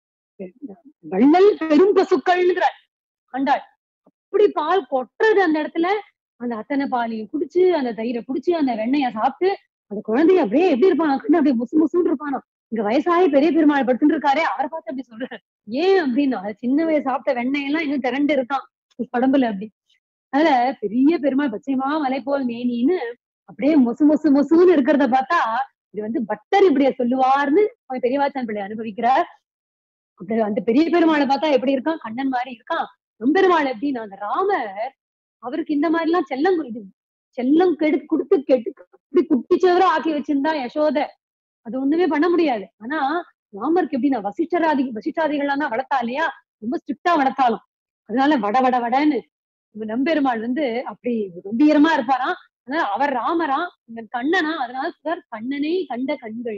வள்ளல் பெரும் பசுக்கள்ங்கிற ஆண்டாள் அப்படி பால் கொட்டுறது அந்த இடத்துல அந்த அத்தனை பாலையும் குடிச்சு அந்த தயிரை குடிச்சு அந்த வெண்ணெய சாப்பிட்டு அந்த குழந்தைய அப்படியே எப்படி இருப்பான் கண்ணு அப்படியே முசு முசுன்னு இருப்பானா இங்க வயசாகி பெரிய பெருமாள் படுத்துட்டு இருக்காரே அவரை பார்த்து அப்படி சொல்றாரு ஏன் அப்படின்னா சின்ன வயசு சாப்பிட்ட வெண்ணெய் எல்லாம் இன்னும் திரண்டு இருக்கான் உடம்புல அப்படி அதனால பெரிய பெருமாள் பச்சைமா மலை போல் மேனின்னு அப்படியே மொசு மொசு மொசுன்னு இருக்கிறத பார்த்தா இது வந்து பட்டர் இப்படிய சொல்லுவார்னு அவன் பெரியவாச்சான் பிள்ளை அனுபவிக்கிறார் அப்படி அந்த பெரிய பெருமாளை பார்த்தா எப்படி இருக்கான் கண்ணன் மாதிரி இருக்கான் நம்பெருமாள் எப்படின்னா அந்த ராமர் அவருக்கு இந்த மாதிரி எல்லாம் செல்லம் இது செல்லம் கெடு கொடுத்து கெடு இப்படி குட்டிச்சவரா ஆக்கி வச்சிருந்தா யசோத அது ஒண்ணுமே பண்ண முடியாது ஆனா ராமருக்கு எப்படின்னா வசிஷ்டராதி வசிஷ்டாதிகள்லாம் தான் வளர்த்தா இல்லையா ரொம்ப ஸ்ட்ரிக்டா வளர்த்தாலும் அதனால வட வட வடன்னு இவன் நம்பெருமாள் வந்து அப்படி கம்பீரமா இருப்பாராம் அதனால அவர் ராமராம் இவன் கண்ணனா அதனால சார் கண்ணனை கண்ட கண்கள்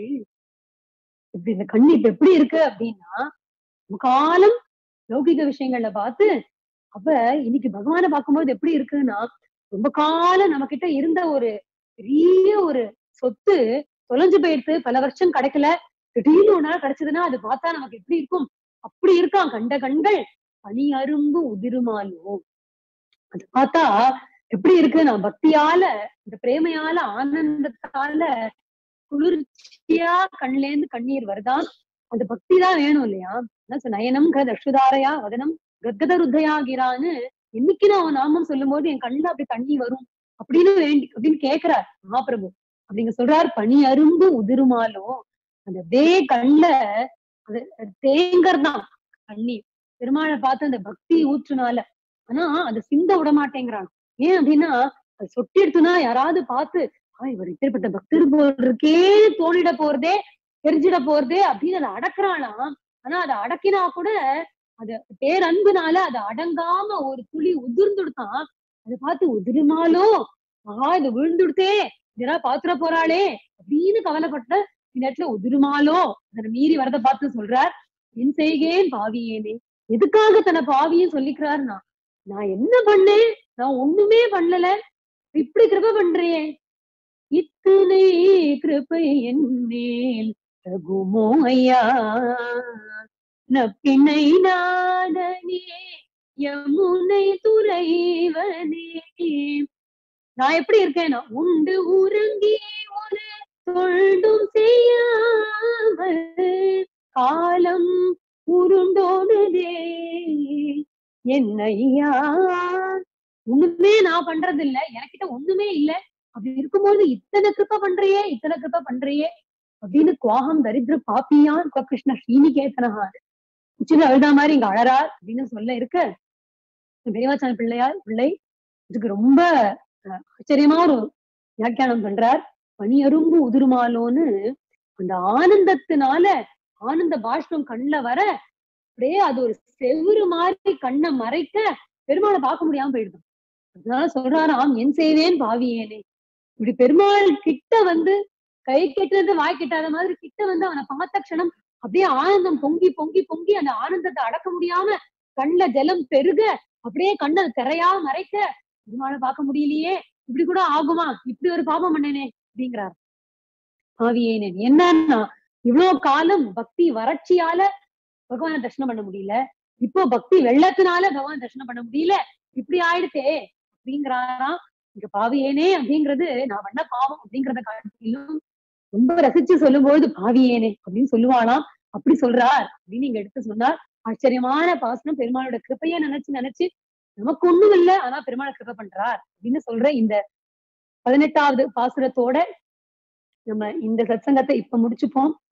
இப்படி இந்த கண்ணு இப்ப எப்படி இருக்கு அப்படின்னா முக்காலம் லௌகிக விஷயங்கள்ல பார்த்து அப்ப இன்னைக்கு பகவானை பார்க்கும்போது எப்படி இருக்குன்னா ரொம்ப காலம் நம்ம கிட்ட இருந்த ஒரு பெரிய ஒரு சொத்து தொலைஞ்சு போயிடுத்து பல வருஷம் கிடைக்கல திடீர்னு ஒரு நாள் கிடைச்சதுன்னா அது பார்த்தா நமக்கு எப்படி இருக்கும் அப்படி இருக்கான் கண்ட கண்கள் பனி அரும்பு உதிருமாலோ அது பார்த்தா எப்படி இருக்கு நான் பக்தியால இந்த பிரேமையால ஆனந்தத்தால குளிர்ச்சியா கண்ல இருந்து கண்ணீர் வருதான் அந்த பக்தி தான் வேணும் இல்லையா அதான் சொ- நயனம் கத அக்ஷுதாரையா வதனம் கத்கத ருத்தையாகிறான்னு என்னைக்கு நான் அவன் நாமம் சொல்லும் போது என் கண்ணுல அப்படி தண்ணி வரும் அப்படின்னு வேண்டி அப்படின்னு கேக்குறார் மகாபிரபு அப்படிங்க சொல்றார் பனி அரும்பு உதிருமாலோ அந்த தே கண்ல அது தேங்கர்தான் கண்ணீர் பெருமாளை பார்த்து அந்த பக்தி ஊற்றுனால ஆனா அதை சிந்த விட மாட்டேங்கிறான் ஏன் அப்படின்னா அது சொட்டி எடுத்துனா யாராவது பார்த்து "ஆ, இவர் இப்பேற்பட்ட பக்தர் போல் இருக்கே தோணிட போறதே தெரிஞ்சிட போறதே அப்படின்னு அதை அடக்குறாளாம் ஆனா அதை அடக்கினா கூட அது பேரன்புனால அதை அடங்காம ஒரு துளி உதிர்ந்துடுத்தான் அதை பார்த்து உதிருமாலோ ஆஹா இது விழுந்துடுத்தே இதெல்லாம் பாத்துற போறாளே அப்படின்னு கவலைப்பட்ட இந்த இடத்துல உதிருமாலோ அதை மீறி வரத பார்த்து சொல்றார் என் செய்கேன் பாவியேனே எதுக்காக தன்னை பாவியும் சொல்லிக்கிறாருன்னா நான் என்ன பண்ணேன் நான் ஒண்ணுமே பண்ணல இப்படி கிருப பண்றியே இத்தனை கிருபை என் மேல் தகுமோ ஐயா நப்பிணை நாதனே யமுனை துறைவனே நான் எப்படி இருக்கேன்னா உண்டு உறங்கி ஒரு தொழுதும் செய்யாமல் காலம் உருண்டோடுதே என்னையா ஒண்ணுமே நான் பண்றது இல்ல எனக்கிட்ட ஒண்ணுமே இல்ல அப்படி இருக்கும்போது இத்தனை கிருப்ப பண்றியே இத்தனை கிருப்ப பண்றியே அப்படின்னு குவாகம் தரித்திர பாப்பியான் கிருஷ்ண ஸ்ரீனிகேதனஹார் உச்சில அழுதா மாதிரி இங்க அழறார் அப்படின்னு சொல்ல இருக்கு பெரியவாச்சான பிள்ளையார் பிள்ளை இதுக்கு ரொம்ப அஹ், ஆச்சரியமா ஒரு வியாக்கியானம் பண்றார் பனி அரும்பு உதிருமாலோன்னு அந்த ஆனந்தத்தினால ஆனந்த பாஷ்பம் கண்ணுல வர அப்படியே அது ஒரு செவுரு மாதிரி கண்ணை மறைக்க பெருமாளை பார்க்க முடியாம போயிடுது அதனால சொல்றாராம் என் செய்வேன் பாவியேனே இப்படி பெருமாள் கிட்ட வந்து கை கெட்டுறது வாய் கெட்டாத மாதிரி கிட்ட வந்து அவனை பார்த்த க்ஷணம் அப்படியே ஆனந்தம் பொங்கி பொங்கி பொங்கி அந்த ஆனந்தத்தை அடக்க முடியாம கண்ணுல ஜலம் பெருக அப்படியே கண்ணை திரையா மறைக்க பெருமாளை பார்க்க முடியலையே இப்படி கூட ஆகுமா இப்படி ஒரு பாபம் பண்ணேனே அப்படிங்கிறார் பாவியேனே என்னன்னா இவ்வளவு காலம் பக்தி வறட்சியால பகவானை தரிசனம் பண்ண முடியல இப்போ பக்தி வெள்ளத்தினால பகவான் தரிசனம் பண்ண முடியல இப்படி ஆயிடுத்தே அப்படிங்கிறாராம் இங்க பாவியேனே அப்படிங்கிறது நான் பண்ண பாவம் அப்படிங்கறத காட்டிலும் ரொம்ப ரசிச்சு சொல்லும்போது பாவியேனே அப்படின்னு சொல்லுவாளாம் அப்படி சொல்றார் அப்படின்னு இங்க எடுத்து சொன்னார் ஆச்சரியமான பாசனம் பெருமாளோட கிருப்பைய நினைச்சு நினைச்சு நமக்கு ஒண்ணும் இல்ல ஆனா பெருமாளை கிருப்பை பண்றார் அப்படின்னு சொல்ற இந்த பதினெட்டாவது பாசுரத்தோட நம்ம இந்த சத்சங்கத்தை இப்ப முடிச்சுப்போம்